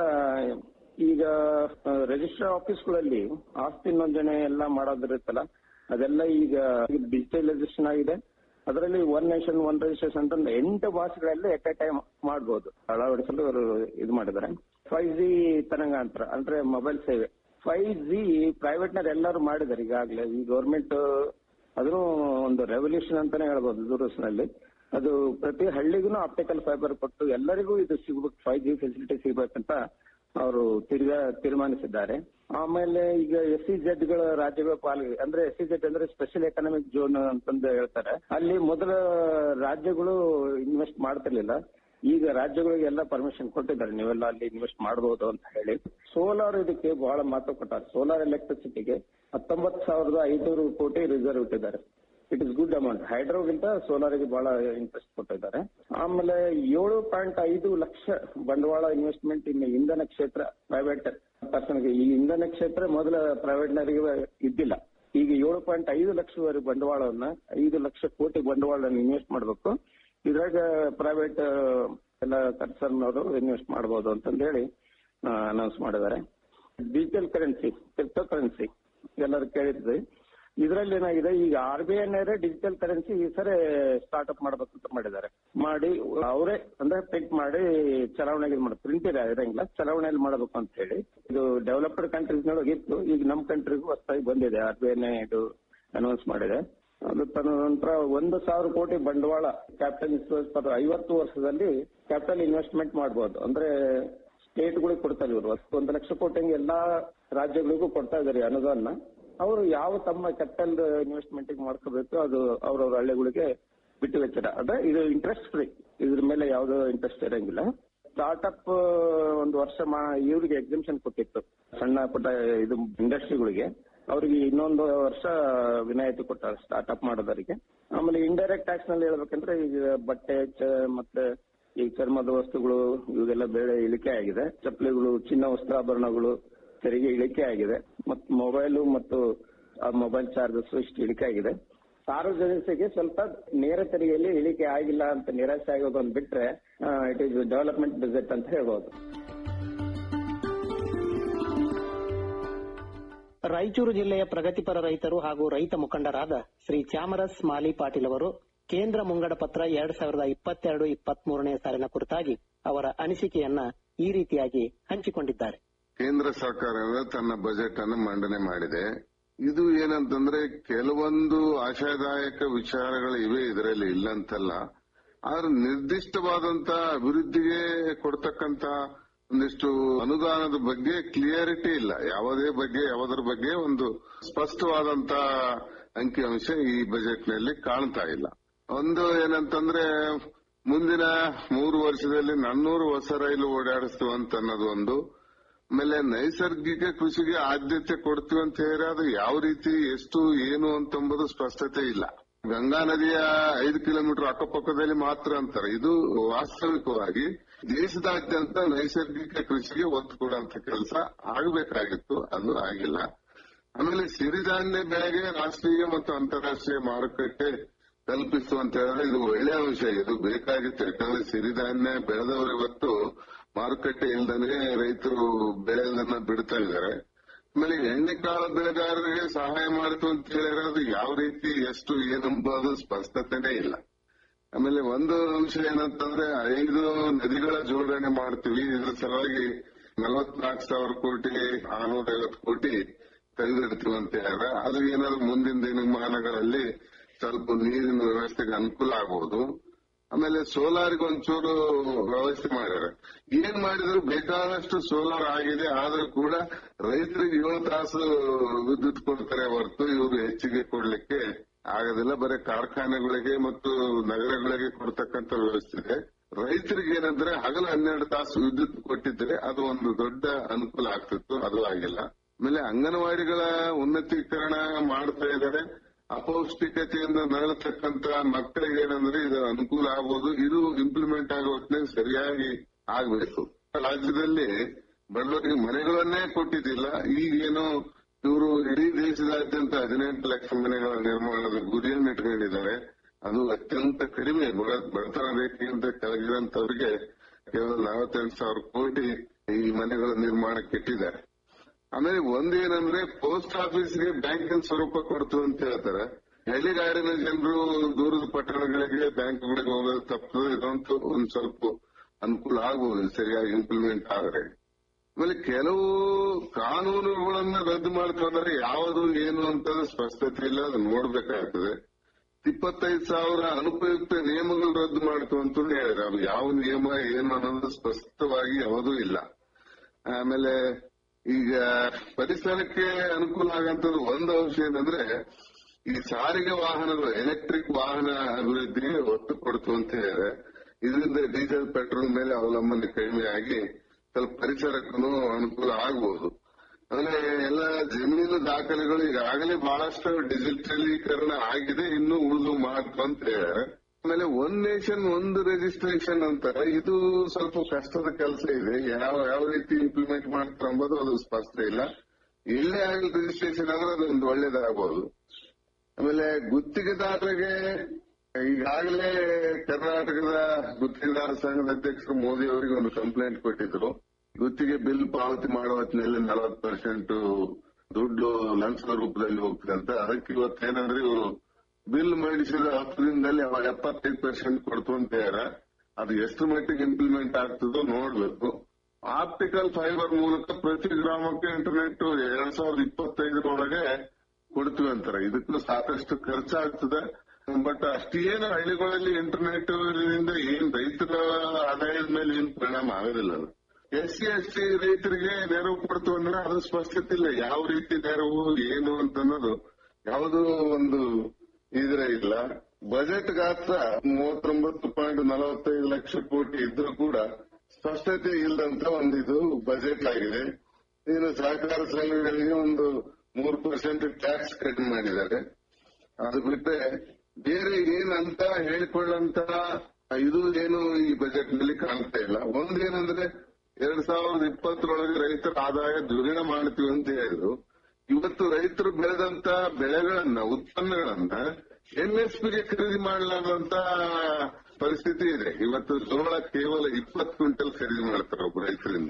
ಈಗ ರಿಜಿಸ್ಟರ್ ಆಫೀಸ್ಗಳಲ್ಲಿ ಆಸ್ತಿ ನೋಂದಣಿ ಎಲ್ಲ ಮಾಡೋದಿರುತ್ತಲ್ಲ ಅದೆಲ್ಲ ಈಗ ಡಿಜಿಟಲೈಸೇಷನ್ ಆಗಿದೆ ಅದರಲ್ಲಿ ಒನ್ ನೇಷನ್ ಒನ್ ರಿಜಿಸ್ಟ್ರೇಷನ್ ಅಂತ ಎಂಟು ಭಾಷೆಗಳಲ್ಲಿ ಎಟ್ ಎ ಟೈಮ್ ಮಾಡಬಹುದು ಅಳವಡಿಸಲು ಅವರು ಇದು ಮಾಡಿದ್ದಾರೆ ಫೈವ್ ಜಿ ತರಂಗಾಂತರ ಅಂದ್ರೆ ಮೊಬೈಲ್ ಸೇವೆ ಫೈವ್ ಜಿ ಪ್ರೈವೇಟ್ ನಲ್ಲಿ ಎಲ್ಲರೂ ಮಾಡಿದ್ದಾರೆ ಈಗಾಗಲೇ ಈ ಗೌರ್ಮೆಂಟ್ ಅದನ್ನು ಒಂದು ರೆವಲ್ಯೂಷನ್ ಅಂತಾನೆ ಹೇಳ್ಬೋದು ದೂರದರ್ಶನಲ್ಲಿ ಅದು ಪ್ರತಿ ಹಳ್ಳಿಗೂ ಆಪ್ಟಿಕಲ್ ಫೈಬರ್ ಕೊಟ್ಟು ಎಲ್ಲರಿಗೂ ಇದು ಸಿಗ್ಬೇಕು ಫೈವ್ ಜಿ ಫೆಸಿಲಿಟಿ ಸಿಗ್ಬೇಕಂತ ಅವರು ತಿರ್ಗಾ ತೀರ್ಮಾನಿಸಿದ್ದಾರೆ ಆಮೇಲೆ ಈಗ ಎಸ್ ಸಿ ಜೆಡ್ ಗಳ ರಾಜ್ಯಗಳ ಪಾಲಿಗೆ ಅಂದ್ರೆ ಎಸ್ ಸಿ ಜೆಡ್ ಅಂದ್ರೆ ಸ್ಪೆಷಲ್ ಎಕನಾಮಿಕ್ ಝೋನ್ ಅಂತಂದು ಹೇಳ್ತಾರೆ ಅಲ್ಲಿ ಮೊದಲ ರಾಜ್ಯಗಳು ಇನ್ವೆಸ್ಟ್ ಮಾಡ್ತಿರ್ಲಿಲ್ಲ ಈಗ ರಾಜ್ಯಗಳಿಗೆಲ್ಲ ಪರ್ಮಿಷನ್ ಕೊಟ್ಟಿದ್ದಾರೆ ನೀವೆಲ್ಲ ಅಲ್ಲಿ ಇನ್ವೆಸ್ಟ್ ಮಾಡಬಹುದು ಅಂತ ಹೇಳಿ ಸೋಲಾರ್ ಇದಕ್ಕೆ ಬಹಳ ಮಹತ್ವ ಕೊಟ್ಟಾರೆ ಸೋಲಾರ್ ಎಲೆಕ್ಟ್ರಿಸಿಟಿಗೆ ಹತ್ತೊಂಬತ್ತು ಸಾವಿರದ ಐನೂರು ಕೋಟಿ ರಿಸರ್ವ್ ಇಟ್ಟಿದ್ದಾರೆ ಇಟ್ ಇಸ್ ಗುಡ್ ಅಮೌಂಟ್ ಹೈಡ್ರೋಗಿಂತ ಸೋಲಾರ್ಗೆ ಬಹಳ ಇಂಟ್ರೆಸ್ಟ್ ಕೊಟ್ಟಿದ್ದಾರೆ ಆಮೇಲೆ ಏಳು ಪಾಯಿಂಟ್ ಐದು ಲಕ್ಷ ಬಂಡವಾಳ ಇನ್ವೆಸ್ಟ್ಮೆಂಟ್ ಇನ್ನು ಇಂಧನ ಕ್ಷೇತ್ರ ಪ್ರೈವೇಟ್ ಪರ್ಸನ್ಗೆ ಈ ಇಂಧನ ಕ್ಷೇತ್ರ ಮೊದಲ ಪ್ರೈವೇಟ್ನರಿಗೆ ಇದ್ದಿಲ್ಲ ಈಗ ಏಳು ಪಾಯಿಂಟ್ ಐದು ಲಕ್ಷವರೆಗೆ ಬಂಡವಾಳವನ್ನ ಐದು ಲಕ್ಷ ಕೋಟಿ ಬಂಡವಾಳವನ್ನು ಇನ್ವೆಸ್ಟ್ ಮಾಡಬೇಕು ಇದ್ರಾಗ ಪ್ರೈವೇಟ್ ಎಲ್ಲ ಕನ್ಸರ್ನ್ ಅವರು ಇನ್ವೆಸ್ಟ್ ಮಾಡಬಹುದು ಅಂತಂದು ಹೇಳಿ ಅನೌನ್ಸ್ ಮಾಡಿದ್ದಾರೆ ಡಿಜಿಟಲ್ ಕರೆನ್ಸಿ ಕ್ರಿಪ್ಟೋ ಕರೆನ್ಸಿ ಎಲ್ಲರೂ ಕೇಳಿದ್ವಿ ಇದರಲ್ಲಿ ಏನಾಗಿದೆ ಈಗ R B I digital currency ಈ ಸರಿ ಸ್ಟಾರ್ಟ್ಅಪ್ ಮಾಡಬೇಕಂತ ಮಾಡಿದ್ದಾರೆ ಮಾಡಿ ಅವರೇ ಅಂದ್ರೆ ಪ್ರಿಂಟ್ ಮಾಡಿ ಚಲಾವಣೆಗೆ ಮಾಡಿ ಪ್ರಿಂಟ್ ಇರಂಗಿಲ್ಲ ಚಲಾವಣೆಯಲ್ಲಿ ಮಾಡಬೇಕು ಅಂತ ಹೇಳಿ ಇದು ಡೆವಲಪ್ಡ್ ಕಂಟ್ರೀಸ್ ನೊಳಗೆ ಇತ್ತು ಈಗ ನಮ್ಮ ಕಂಟ್ರಿಗೂ ಹೊಸದಾಗಿ ಬಂದಿದೆ ಆರ್ ಬಿ ಐ ಇದು ಅನೌನ್ಸ್ ಮಾಡಿದೆ ಅದು ತನ್ನ ನಂತರ ಒಂದು ಸಾವಿರ ಕೋಟಿ ಬಂಡವಾಳ ಕ್ಯಾಪಿಟಲ್ ಇನ್ವೆಸ್ಟ್ ಐವತ್ತು ವರ್ಷದಲ್ಲಿ ಕ್ಯಾಪಿಟಲ್ ಇನ್ವೆಸ್ಟ್ಮೆಂಟ್ ಮಾಡಬಹುದು ಅಂದ್ರೆ ಸ್ಟೇಟ್ಗಳಿಗೆ ಕೊಡ್ತಾರೆ ಇವರು ಒಂದು ಲಕ್ಷ ಕೋಟಿ ಹಂಗೆ ಎಲ್ಲಾ ರಾಜ್ಯಗಳಿಗೂ ಕೊಡ್ತಾ ಇದ್ದಾರೆ ಅನುದಾನ ಅವರು ಯಾವ ತಮ್ಮ ಕ್ಯಾಪಿಟಲ್ ಇನ್ವೆಸ್ಟ್ಮೆಂಟ್ ಮಾಡ್ಕೋಬೇಕು ಅದು ಅವ್ರವ್ರ ಹಳ್ಳಿಗಳಿಗೆ ಬಿಟ್ಟು ವೆಚ್ಚರ ಅಂದ್ರೆ ಇದು ಇಂಟ್ರೆಸ್ಟ್ ಫ್ರೀ ಇದ್ರ ಮೇಲೆ ಯಾವ್ದು ಇಂಟ್ರೆಸ್ಟ್ ಇರಂಗಿಲ್ಲ ಸ್ಟಾರ್ಟ್ಅಪ್ ಒಂದು ವರ್ಷ ಮಾ ಇವ್ರಿಗೆ ಎಕ್ಸಿಬಿಷನ್ ಕೊಟ್ಟಿತ್ತು ಸಣ್ಣ ಪುಟ್ಟ ಇದು ಇಂಡಸ್ಟ್ರಿಗಳಿಗೆ ಅವ್ರಿಗೆ ಇನ್ನೊಂದು ವರ್ಷ ವಿನಾಯಿತಿ ಕೊಟ್ಟಾರೆ ಸ್ಟಾರ್ಟ್ಅಪ್ ಮಾಡೋದರಿಗೆ ಆಮೇಲೆ ಇಂಡೈರೆಕ್ಟ್ ಟ್ಯಾಕ್ಸ್ ನಲ್ಲಿ ಹೇಳ್ಬೇಕಂದ್ರೆ ಈಗ ಬಟ್ಟೆ ಚ- ಮತ್ತೆ ಈ ಚರ್ಮದ ವಸ್ತುಗಳು ಇವೆಲ್ಲ ಬೆಲೆ ಇಳಿಕೆ ಆಗಿದೆ ಚಪ್ಪಲಿಗಳು ಚಿನ್ನ ವಸ್ತ್ರಾಭರಣಗಳು ತೆರಿಗೆ ಇಳಿಕೆ ಆಗಿದೆ ಮತ್ತು ಮೊಬೈಲು ಮತ್ತು ಆ ಮೊಬೈಲ್ ಚಾರ್ಜಸ್ ಇಷ್ಟು ಇಳಿಕೆ ಆಗಿದೆ ಸಾರ್ವಜನಿಕರಿಗೆ ಸ್ವಲ್ಪ ನೇರ ತೆರಿಗೆಯಲ್ಲಿ ಇಳಿಕೆ ಆಗಿಲ್ಲ ಅಂತ ನಿರಾಶೆ ಆಗೋದೊಂದು ಬಿಟ್ರೆ ಇಟ್ ಈಸ್ ಡೆವಲಪ್ಮೆಂಟ್ ಬಜೆಟ್ ಅಂತ ಹೇಳ್ಬೋದು ರಾಯಚೂರು ಜಿಲ್ಲೆಯ ಪ್ರಗತಿಪರ ರೈತರು ಹಾಗೂ ರೈತ ಮುಖಂಡರಾದ ಶ್ರೀ ಚಾಮರಸ್ ಮಾಲಿ ಪಾಟೀಲ್ ಅವರು ಕೇಂದ್ರ ಮುಂಗಡ ಪತ್ರ ಎರಡ್ ಸಾವಿರದ ಇಪ್ಪತ್ತೆರಡು ಇಪ್ಪತ್ತ್ ಮೂರನೇ ಸಾಲಿನ ಕುರಿತಾಗಿ ಅವರ ಅನಿಸಿಕೆಯನ್ನ ಈ ರೀತಿಯಾಗಿ ಹಂಚಿಕೊಂಡಿದ್ದಾರೆ ಕೇಂದ್ರ ಸರ್ಕಾರ ತನ್ನ ಬಜೆಟ್ ಅನ್ನು ಮಂಡನೆ ಮಾಡಿದೆ ಇದು ಏನಂತಂದ್ರೆ ಕೆಲವೊಂದು ಆಶಾದಾಯಕ ವಿಚಾರಗಳು ಇವೆ ಇದರಲ್ಲಿ ಇಲ್ಲ ಅಂತಲ್ಲ ಆದ್ರೆ ನಿರ್ದಿಷ್ಟವಾದಂತ ಅಭಿವೃದ್ಧಿಗೆ ಕೊಡ್ತಕ್ಕಂತ ಒಂದಿಷ್ಟು ಅನುದಾನದ ಬಗ್ಗೆ ಕ್ಲಿಯರಿಟಿ ಇಲ್ಲ ಯಾವುದೇ ಬಗ್ಗೆ ಯಾವುದರ ಬಗ್ಗೆ ಒಂದು ಸ್ಪಷ್ಟವಾದಂತ ಅಂಕಿಅಂಶ ಈ ಬಜೆಟ್ ನಲ್ಲಿ ಕಾಣ್ತಾ ಇಲ್ಲ ಒಂದು ಏನಂತಂದ್ರೆ ಮುಂದಿನ ಮೂರು ವರ್ಷದಲ್ಲಿ ನಾನ್ನೂರು ಹೊಸ ರೈಲು ಓಡಾಡಿಸ್ತೀವಿ ಅಂತ ಅನ್ನೋದು ಒಂದು ಆಮೇಲೆ ನೈಸರ್ಗಿಕ ಕೃಷಿಗೆ ಆದ್ಯತೆ ಕೊಡ್ತೀವಿ ಅಂತ ಹೇಳಿ ಅದು ಯಾವ ರೀತಿ ಎಷ್ಟು ಏನು ಅಂತಂಬುದು ಸ್ಪಷ್ಟತೆ ಇಲ್ಲ ಗಂಗಾ ನದಿಯ ಐದು ಕಿಲೋಮೀಟರ್ ಅಕ್ಕಪಕ್ಕದಲ್ಲಿ ಮಾತ್ರ ಅಂತಾರೆ ಇದು ವಾಸ್ತವಿಕವಾಗಿ ದೇಶದಾದ್ಯಂತ ನೈಸರ್ಗಿಕ ಕೃಷಿಗೆ ಒತ್ತು ಕೊಡುವಂತ ಕೆಲಸ ಆಗಬೇಕಾಗಿತ್ತು ಅದು ಆಗಿಲ್ಲ ಆಮೇಲೆ ಸಿರಿಧಾನ್ಯ ಬೆಳೆಗೆ ರಾಷ್ಟ್ರೀಯ ಮತ್ತು ಅಂತಾರಾಷ್ಟ್ರೀಯ ಮಾರುಕಟ್ಟೆ ಕಲ್ಪಿಸುವಂತ ಹೇಳಿದ್ರೆ ಇದು ಒಳ್ಳೆಯ ಅಂಶ ಇದು ಬೇಕಾಗಿತ್ತು ಯಾಕಂದ್ರೆ ಸಿರಿಧಾನ್ಯ ಬೆಳೆದವರು ಇವತ್ತು ಮಾರುಕಟ್ಟೆ ಇಲ್ದೇ ರೈತರು ಬೆಳೆಯನ್ನ ಬಿಡ್ತಾ ಇದ್ದಾರೆ ಆಮೇಲೆ ಎಣ್ಣೆಕಾಳ ಬೆಳೆಗಾರರಿಗೆ ಸಹಾಯ ಮಾಡ್ತು ಅಂತ ಹೇಳಿದ್ರೆ ಅದು ಯಾವ ರೀತಿ ಎಷ್ಟು ಏನಂಬುದು ಸ್ಪಷ್ಟತೆನೇ ಇಲ್ಲ ಆಮೇಲೆ ಒಂದು ಅಂಶ ಏನಂತಂದ್ರೆ ಐದು ನದಿಗಳ ಜೋಡಣೆ ಮಾಡ್ತೀವಿ ಇದ್ರ ಸಲುವಾಗಿ ನಲವತ್ನಾಲ್ಕು ಸಾವಿರ ಕೋಟಿ ಆರ್ನೂರ ಐವತ್ತು ಕೋಟಿ ತೆಗೆದಿಡ್ತೀವಿ ಅಂತ ಹೇಳಿದ್ರೆ ಅದು ಏನಾದ್ರು ಮುಂದಿನ ದಿನಮಾನಗಳಲ್ಲಿ ಸ್ವಲ್ಪ ನೀರಿನ ವ್ಯವಸ್ಥೆಗೆ ಅನುಕೂಲ ಆಗಬಹುದು ಆಮೇಲೆ ಸೋಲಾರ್ಗೆ ಒಂಚೂರು ವ್ಯವಸ್ಥೆ ಮಾಡಿದ್ದಾರೆ ಏನ್ ಮಾಡಿದ್ರು ಬೇಕಾದಷ್ಟು ಸೋಲಾರ್ ಆಗಿದೆ ಆದ್ರೂ ಕೂಡ ರೈತರಿಗೆ ಏಳು ತಾಸು ವಿದ್ಯುತ್ ಕೊಡ್ತಾರೆ ಹೊರತು ಇವರು ಹೆಚ್ಚಿಗೆ ಕೊಡ್ಲಿಕ್ಕೆ ಆಗೋದಿಲ್ಲ ಬರೀ ಕಾರ್ಖಾನೆಗಳಿಗೆ ಮತ್ತು ನಗರಗಳಿಗೆ ಕೊಡ್ತಕ್ಕಂತ ವ್ಯವಸ್ಥೆ ಇದೆ ರೈತರಿಗೆ ಏನಂದ್ರೆ ಹಗಲು ಹನ್ನೆರಡು ತಾಸು ವಿದ್ಯುತ್ ಕೊಟ್ಟಿದ್ರೆ ಅದು ಒಂದು ದೊಡ್ಡ ಅನುಕೂಲ ಆಗ್ತಿತ್ತು ಅದು ಆಗಿಲ್ಲ ಆಮೇಲೆ ಅಂಗನವಾಡಿಗಳ ಉನ್ನತೀಕರಣ ಮಾಡ್ತಾ ಇದ್ದಾರೆ ಅಪೌಷ್ಟಿಕತೆಯಿಂದ ನರಳತಕ್ಕಂತ ಮಕ್ಕಳಿಗೆ ಏನಂದ್ರೆ ಇದು ಅನುಕೂಲ ಆಗ್ಬೋದು ಇದು ಇಂಪ್ಲಿಮೆಂಟ್ ಆಗೋ ಹೊತ್ತಿನಾಗ ಸರಿಯಾಗಿ ಆಗ್ಬೇಕು ರಾಜ್ಯದಲ್ಲಿ ಬಡವರಿಗೆ ಮನೆಗಳನ್ನೇ ಕೊಟ್ಟಿದ್ದಿಲ್ಲ ಈಗೇನೋ ಇವರು ಇಡೀ ದೇಶದಾದ್ಯಂತ ಹದಿನೆಂಟು ಲಕ್ಷ ಮನೆಗಳ ನಿರ್ಮಾಣದ ಗುರಿಯನ್ನು ಇಟ್ಕೊಂಡಿದ್ದಾರೆ ಅದು ಅತ್ಯಂತ ಕಡಿಮೆ ಬಡ- ಬಡತನ ರೇಖೆಗಿಂತ ಕೆಳಗಿರಂತವ್ರಿಗೆ ಕೇವಲ ನಲವತ್ತೆಂಟು ಸಾವಿರ ಕೋಟಿ ಈ ಮನೆಗಳ ನಿರ್ಮಾಣಕ್ಕೆ ಇಟ್ಟಿದ್ದಾರೆ ಆಮೇಲೆ ಒಂದೇನಂದ್ರೆ ಪೋಸ್ಟ್ ಆಫೀಸ್ಗೆ ಬ್ಯಾಂಕಿನ ಸ್ವರೂಪ ಕೊಡ್ತು ಅಂತ ಹೇಳ್ತಾರೆ ಹಳ್ಳಿಗಾಡಿನ ಜನರು ದೂರದ ಪಟ್ಟಣಗಳಿಗೆ ಬ್ಯಾಂಕ್ಗಳಿಗೆ ಹೋಗೋದು ತಪ್ಪು ಇದಂತೂ ಒಂದ್ ಸ್ವಲ್ಪ ಅನುಕೂಲ ಆಗ್ಬೋದು ಸರಿಯಾಗಿ ಇಂಪ್ಲಿಮೆಂಟ್ ಆದ್ರೆ ಆಮೇಲೆ ಕೆಲವು ಕಾನೂನುಗಳನ್ನ ರದ್ದು ಮಾಡ್ಕೊಂಡ್ರೆ ಯಾವುದು ಏನು ಅಂತ ಸ್ಪಷ್ಟತೆ ಇಲ್ಲ ಅದನ್ನ ನೋಡ್ಬೇಕಾಗ್ತದೆ ಇಪ್ಪತ್ತೈದು ಸಾವಿರ ಅನುಪಯುಕ್ತ ನಿಯಮಗಳು ರದ್ದು ಮಾಡ್ತು ಅಂತ ಹೇಳಿದ್ರೆ ಅದು ಯಾವ ನಿಯಮ ಏನು ಅನ್ನೋದು ಸ್ಪಷ್ಟವಾಗಿ ಯಾವುದೂ ಇಲ್ಲ ಆಮೇಲೆ ಈಗ ಪರಿಸರಕ್ಕೆ ಅನುಕೂಲ ಆಗಂತದ್ದು ಒಂದು ಅಂಶ ಏನಂದ್ರೆ ಈ ಸಾರಿಗೆ ವಾಹನಗಳು ಎಲೆಕ್ಟ್ರಿಕ್ ವಾಹನ ಅಭಿವೃದ್ಧಿಗೆ ಒತ್ತು ಕೊಡ್ತು ಅಂತ ಹೇಳಿದ್ರೆ ಇದರಿಂದ ಡೀಸೆಲ್ ಪೆಟ್ರೋಲ್ ಮೇಲೆ ಅವಲಂಬನೆ ಕಡಿಮೆ ಆಗಿ ಸ್ವಲ್ಪ ಪರಿಸರಕ್ಕೂ ಅನುಕೂಲ ಆಗಬಹುದು ಆಮೇಲೆ ಎಲ್ಲ ಜಮೀನು ದಾಖಲೆಗಳು ಈಗಾಗಲೇ ಬಹಳಷ್ಟು ಡಿಜಿಟಲೀಕರಣ ಆಗಿದೆ ಇನ್ನು ಉಳಿದು ಮಾತ್ರ ಅಂತ ಹೇಳಿದ್ರೆ ಆಮೇಲೆ ಒನ್ ನೇಷನ್ ಒಂದು ರಿಜಿಸ್ಟ್ರೇಷನ್ ಅಂತಾರೆ ಇದು ಸ್ವಲ್ಪ ಕಷ್ಟದ ಕೆಲಸ ಇದೆ ಯಾವ ಯಾವ ರೀತಿ ಇಂಪ್ಲಿಮೆಂಟ್ ಮಾಡ್ತಾರೆ ಅಂಬೋದು ಅದು ಸ್ಪಷ್ಟ ಇಲ್ಲ ಎಲ್ಲೇ ಆಗಲಿ ರಿಜಿಸ್ಟ್ರೇಷನ್ ಆದ್ರೆ ಅದೊಂದು ಒಳ್ಳೇದಾಗಬಹುದು ಆಮೇಲೆ ಗುತ್ತಿಗೆದಾರರಿಗೆ ಈಗಾಗಲೇ ಕರ್ನಾಟಕದ ಗುತ್ತಿಗೆದಾರ ಸಂಘದ ಅಧ್ಯಕ್ಷರು ಮೋದಿ ಅವರಿಗೆ ಒಂದು ಕಂಪ್ಲೇಂಟ್ ಕೊಟ್ಟಿದ್ರು ಗುತ್ತಿಗೆ ಬಿಲ್ ಪಾವತಿ ಮಾಡುವ ಹೊತ್ತಿನಲ್ಲಿ ನಲವತ್ತು ಪರ್ಸೆಂಟ್ ದುಡ್ಡು ಲಂಚದ ರೂಪದಲ್ಲಿ ಹೋಗ್ತದೆ ಅಂತ ಅದಕ್ಕೆ ಇವತ್ತೇನಂದ್ರೆ ಇವರು ಬಿಲ್ ಮಾಡಿಸಿದ ಹತ್ತು ದಿನದಲ್ಲಿ ಅವ ಎಪ್ಪತ್ತೈದು ಪರ್ಸೆಂಟ್ ಕೊಡ್ತು ಅಂತ ಹೇಳ್ಯಾರ ಅದು ಎಷ್ಟು ಮಟ್ಟಿಗೆ ಇಂಪ್ಲಿಮೆಂಟ್ ಆಗ್ತದೋ ನೋಡ್ಬೇಕು ಆಪ್ಟಿಕಲ್ ಫೈಬರ್ ಮೂಲಕ ಪ್ರತಿ ಗ್ರಾಮಕ್ಕೆ ಇಂಟರ್ನೆಟ್ ಎರಡ್ ಸಾವಿರದ ಇಪ್ಪತ್ತೈದರೊಳಗೆ ಕೊಡ್ತೀವಿ ಅಂತಾರೆ ಇದಕ್ಕೂ ಸಾಕಷ್ಟು ಖರ್ಚಾಗ್ತದೆ ಬಟ್ ಅಷ್ಟೇನು ಹಳ್ಳಿಗಳಲ್ಲಿ ಇಂಟರ್ನೆಟ್ ಇಂದ ಏನ್ ರೈತರ ಆದಾಯದ ಮೇಲೆ ಏನ್ ಪರಿಣಾಮ ಆಗೋದಿಲ್ಲ ಅದು ಎಸ್ ಸಿ ಎಸ್ ಟಿ ರೈತರಿಗೆ ನೆರವು ಕೊಡ್ತು ಅಂದ್ರೆ ಅದು ಸ್ಪಷ್ಟತೆ ಇಲ್ಲ ಯಾವ ರೀತಿ ನೆರವು ಏನು ಅಂತ ಅನ್ನೋದು ಯಾವುದೋ ಒಂದು ಇದ್ರೆ ಇಲ್ಲ ಬಜೆಟ್ ಗಾತ್ರ ಮೂವತ್ತೊಂಬತ್ತು ಪಾಯಿಂಟ್ ನಲವತ್ತೈದು ಲಕ್ಷ ಕೋಟಿ ಇದ್ರೂ ಕೂಡ ಸ್ಪಷ್ಟತೆ ಇಲ್ಲದಂತ ಒಂದು ಇದು ಬಜೆಟ್ ಆಗಿದೆ ಇನ್ನು ಸಹಕಾರ ಸಂಘಗಳಿಗೆ ಒಂದು ಮೂರು ಪರ್ಸೆಂಟ್ ಟ್ಯಾಕ್ಸ್ ಕಡಿಮೆ ಮಾಡಿದ್ದಾರೆ ಅದು ಬಿಟ್ರೆ ಬೇರೆ ಏನಂತ ಹೇಳಿಕೊಳ್ಳಂತ ಇದು ಏನು ಈ ಬಜೆಟ್ ನಲ್ಲಿ ಕಾಣ್ತಾ ಇಲ್ಲ ಒಂದೇನಂದ್ರೆ ಎರಡ್ ಸಾವಿರದ ಇಪ್ಪತ್ತರೊಳಗೆ ರೈತರ ಆದಾಯ ದ್ವಿಗುಣ ಮಾಡ್ತೀವಿ ಅಂತ ಹೇಳಿದ್ರು ಇವತ್ತು ರೈತರು ಬೆಳೆದಂತ ಬೆಳೆಗಳನ್ನ ಉತ್ಪನ್ನಗಳನ್ನ ಎಂಎಸ್ಪಿಗೆ ಖರೀದಿ ಮಾಡಲಾದಂತ ಪರಿಸ್ಥಿತಿ ಇದೆ ಇವತ್ತು ಜೋಳ ಕೇವಲ ಇಪ್ಪತ್ತು ಕ್ವಿಂಟಲ್ ಖರೀದಿ ಮಾಡ್ತಾರೆ ಒಬ್ಬ ರೈತರಿಂದ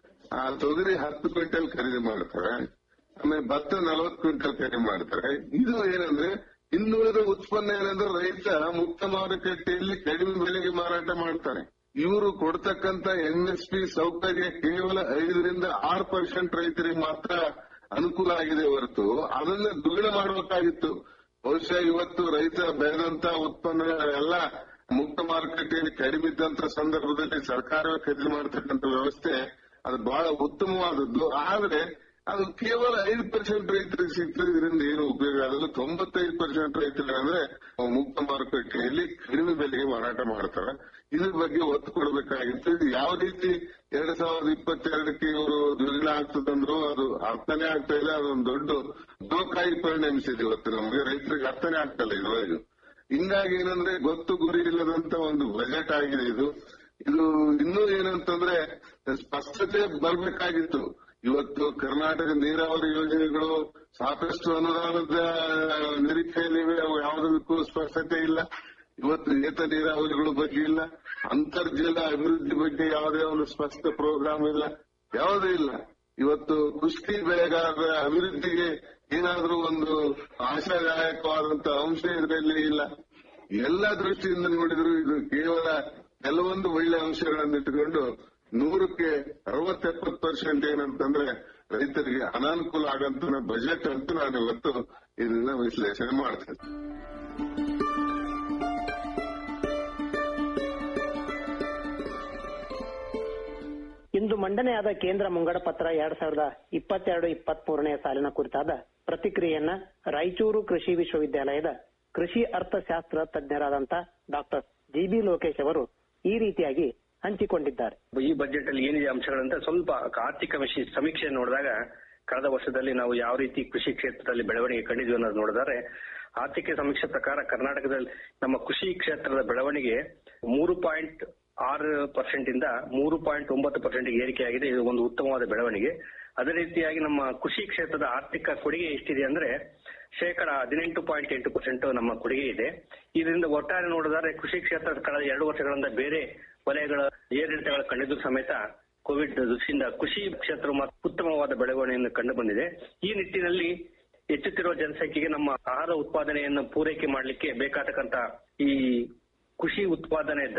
ಆ ತೊಗರಿ ಹತ್ತು ಕ್ವಿಂಟಲ್ ಖರೀದಿ ಮಾಡ್ತಾರೆ ಆಮೇಲೆ ಭತ್ತ ನಲವತ್ತು ಕ್ವಿಂಟಲ್ ಖರೀದಿ ಮಾಡ್ತಾರೆ ಇದು ಏನಂದ್ರೆ ಇನ್ನುಳಿದ ಉತ್ಪನ್ನ ಏನಂದ್ರೆ ರೈತ ಮುಕ್ತ ಮಾರುಕಟ್ಟೆಯಲ್ಲಿ ಕಡಿಮೆ ಬೆಲೆಗೆ ಮಾರಾಟ ಮಾಡ್ತಾರೆ ಇವರು ಕೊಡ್ತಕ್ಕಂತ ಎಂಎಸ್ಪಿ ಸೌಕರ್ಯ ಕೇವಲ ಐದರಿಂದ ಆರು ಪರ್ಸೆಂಟ್ ರೈತರಿಗೆ ಮಾತ್ರ ಅನುಕೂಲ ಆಗಿದೆ ಹೊರತು ಅದನ್ನ ದ್ವಿಗುಣ ಮಾಡಬೇಕಾಗಿತ್ತು ಬಹುಶಃ ಇವತ್ತು ರೈತ ಬೆಳೆದಂತ ಉತ್ಪನ್ನಗಳೆಲ್ಲ ಮುಕ್ತ ಮಾರುಕಟ್ಟೆಯಲ್ಲಿ ಕಡಿಮೆ ಇದ್ದಂತ ಸಂದರ್ಭದಲ್ಲಿ ಸರ್ಕಾರವೇ ಖರೀದಿ ಮಾಡತಕ್ಕಂತ ವ್ಯವಸ್ಥೆ ಅದು ಬಹಳ ಉತ್ತಮವಾದದ್ದು ಆದ್ರೆ ಅದು ಕೇವಲ ಐದು ಪರ್ಸೆಂಟ್ ರೈತರಿಗೆ ಸಿಗ್ತದೆ ಇದರಿಂದ ಏನು ಉಪಯೋಗ ಆಗಲ್ಲ ತೊಂಬತ್ತೈದು ಪರ್ಸೆಂಟ್ ರೈತರಿಗೆ ಅಂದ್ರೆ ಮುಕ್ತ ಮಾರುಕಟ್ಟೆಯಲ್ಲಿ ಕಡಿಮೆ ಬೆಲೆಗೆ ಮಾರಾಟ ಮಾಡ್ತಾರೆ ಇದ್ರ ಬಗ್ಗೆ ಒತ್ತು ಕೊಡಬೇಕಾಗಿತ್ತು ಇದು ಯಾವ ರೀತಿ ಎರಡ್ ಸಾವಿರದ ಇಪ್ಪತ್ತೆರಡಕ್ಕೆ ಇವರು ದ್ವಿಗುಣ ಆಗ್ತದಂದ್ರು ಅದು ಅರ್ಥನೇ ಆಗ್ತಾ ಇಲ್ಲ ಅದೊಂದು ದೊಡ್ಡ ದೋಖಾಯಿ ಪರಿಣಮಿಸಿದೆ ಇವತ್ತು ನಮಗೆ ರೈತರಿಗೆ ಅರ್ಥನೇ ಆಗ್ತಲ್ಲ ಇದುವರೆಗೂ ಹಿಂಗಾಗಿ ಏನಂದ್ರೆ ಗೊತ್ತು ಗುರಿ ಇಲ್ಲದಂತ ಒಂದು ಬಜೆಟ್ ಆಗಿದೆ ಇದು ಇದು ಇನ್ನೂ ಏನಂತಂದ್ರೆ ಸ್ಪಷ್ಟತೆ ಬರ್ಬೇಕಾಗಿತ್ತು ಇವತ್ತು ಕರ್ನಾಟಕ ನೀರಾವರಿ ಯೋಜನೆಗಳು ಸಾಕಷ್ಟು ಅನುದಾನದ ನಿರೀಕ್ಷೆಯಲ್ಲಿವೆ ಅವು ಯಾವುದಕ್ಕೂ ಸ್ಪಷ್ಟತೆ ಇಲ್ಲ ಇವತ್ತು ಏತ ನೀರಾವರಿಗಳ ಬಗ್ಗೆ ಇಲ್ಲ ಅಂತರ್ಜಲ ಅಭಿವೃದ್ಧಿ ಬಗ್ಗೆ ಯಾವುದೇ ಒಂದು ಸ್ಪಷ್ಟ ಪ್ರೋಗ್ರಾಮ್ ಇಲ್ಲ ಯಾವುದೂ ಇಲ್ಲ ಇವತ್ತು ಕುಸ್ತಿ ಬೆಳೆಗಾರರ ಅಭಿವೃದ್ಧಿಗೆ ಏನಾದ್ರೂ ಒಂದು ಆಶಾದಾಯಕವಾದಂತ ಅಂಶ ಇದರಲ್ಲಿ ಇಲ್ಲ ಎಲ್ಲ ದೃಷ್ಟಿಯಿಂದ ನೋಡಿದ್ರು ಇದು ಕೇವಲ ಕೆಲವೊಂದು ಒಳ್ಳೆ ಅಂಶಗಳನ್ನು ಇಟ್ಟುಕೊಂಡು ನೂರಕ್ಕೆ ಅರವತ್ತೆಪ್ಪತ್ತು ಪರ್ಸೆಂಟ್ ಏನಂತಂದ್ರೆ ರೈತರಿಗೆ ಅನಾನುಕೂಲ ಆಗಂತ ಬಜೆಟ್ ಅಂತ ನಾನು ಇವತ್ತು ಇದನ್ನ ವಿಶ್ಲೇಷಣೆ ಮಾಡ್ತೇನೆ ಇಂದು ಮಂಡನೆಯಾದ ಕೇಂದ್ರ ಮುಂಗಡ ಪತ್ರ ಎರಡ್ ಸಾವಿರದ ಇಪ್ಪತ್ತೆರಡು ಇಪ್ಪತ್ತ್ ಮೂರನೇ ಸಾಲಿನ ಕುರಿತಾದ ಪ್ರತಿಕ್ರಿಯೆಯನ್ನ ರಾಯಚೂರು ಕೃಷಿ ವಿಶ್ವವಿದ್ಯಾಲಯದ ಕೃಷಿ ಅರ್ಥಶಾಸ್ತ್ರ ತಜ್ಞರಾದಂತ ಡಾಕ್ಟರ್ ಜಿ ಬಿ ಲೋಕೇಶ್ ಅವರು ಈ ರೀತಿಯಾಗಿ ಹಂಚಿಕೊಂಡಿದ್ದಾರೆ ಈ ಬಜೆಟ್ ಅಲ್ಲಿ ಏನಿದೆ ಅಂಶಗಳಂತ ಸ್ವಲ್ಪ ಆರ್ಥಿಕ ವಿಷಯ ಸಮೀಕ್ಷೆ ನೋಡಿದಾಗ ಕಳೆದ ವರ್ಷದಲ್ಲಿ ನಾವು ಯಾವ ರೀತಿ ಕೃಷಿ ಕ್ಷೇತ್ರದಲ್ಲಿ ಬೆಳವಣಿಗೆ ಕಂಡಿದ್ವಿ ಅನ್ನೋದು ನೋಡಿದರೆ ಆರ್ಥಿಕ ಸಮೀಕ್ಷೆ ಪ್ರಕಾರ ಕರ್ನಾಟಕದಲ್ಲಿ ನಮ್ಮ ಕೃಷಿ ಕ್ಷೇತ್ರದ ಬೆಳವಣಿಗೆ ಮೂರು ಪಾಯಿಂಟ್ ಆರು ಪರ್ಸೆಂಟ್ ಇಂದ ಮೂರು ಪಾಯಿಂಟ್ ಒಂಬತ್ತು ಪರ್ಸೆಂಟ್ ಏರಿಕೆಯಾಗಿದೆ ಇದು ಒಂದು ಉತ್ತಮವಾದ ಬೆಳವಣಿಗೆ ಅದೇ ರೀತಿಯಾಗಿ ನಮ್ಮ ಕೃಷಿ ಕ್ಷೇತ್ರದ ಆರ್ಥಿಕ ಕೊಡುಗೆ ಎಷ್ಟಿದೆ ಅಂದ್ರೆ ಶೇಕಡ ಹದಿನೆಂಟು ಪಾಯಿಂಟ್ ಎಂಟು ಪರ್ಸೆಂಟ್ ನಮ್ಮ ಕೊಡುಗೆ ಇದೆ ಇದರಿಂದ ಒಟ್ಟಾರೆ ನೋಡಿದರೆ ಕೃಷಿ ಕ್ಷೇತ್ರ ಕಳೆದ ಎರಡು ವರ್ಷಗಳಿಂದ ಬೇರೆ ವಲಯಗಳ ಏರಿಳಿತಗಳು ಕಂಡಿದ್ದು ಸಮೇತ ಕೋವಿಡ್ ದೃಷ್ಟಿಯಿಂದ ಕೃಷಿ ಕ್ಷೇತ್ರ ಉತ್ತಮವಾದ ಬೆಳವಣಿಗೆಯನ್ನು ಕಂಡು ಬಂದಿದೆ ಈ ನಿಟ್ಟಿನಲ್ಲಿ ಹೆಚ್ಚುತ್ತಿರುವ ಜನಸಂಖ್ಯೆಗೆ ನಮ್ಮ ಆಹಾರ ಉತ್ಪಾದನೆಯನ್ನು ಪೂರೈಕೆ ಮಾಡಲಿಕ್ಕೆ ಬೇಕಾತಕ್ಕಂತ ಈ ಕೃಷಿ ಉತ್ಪಾದನೆ ದರ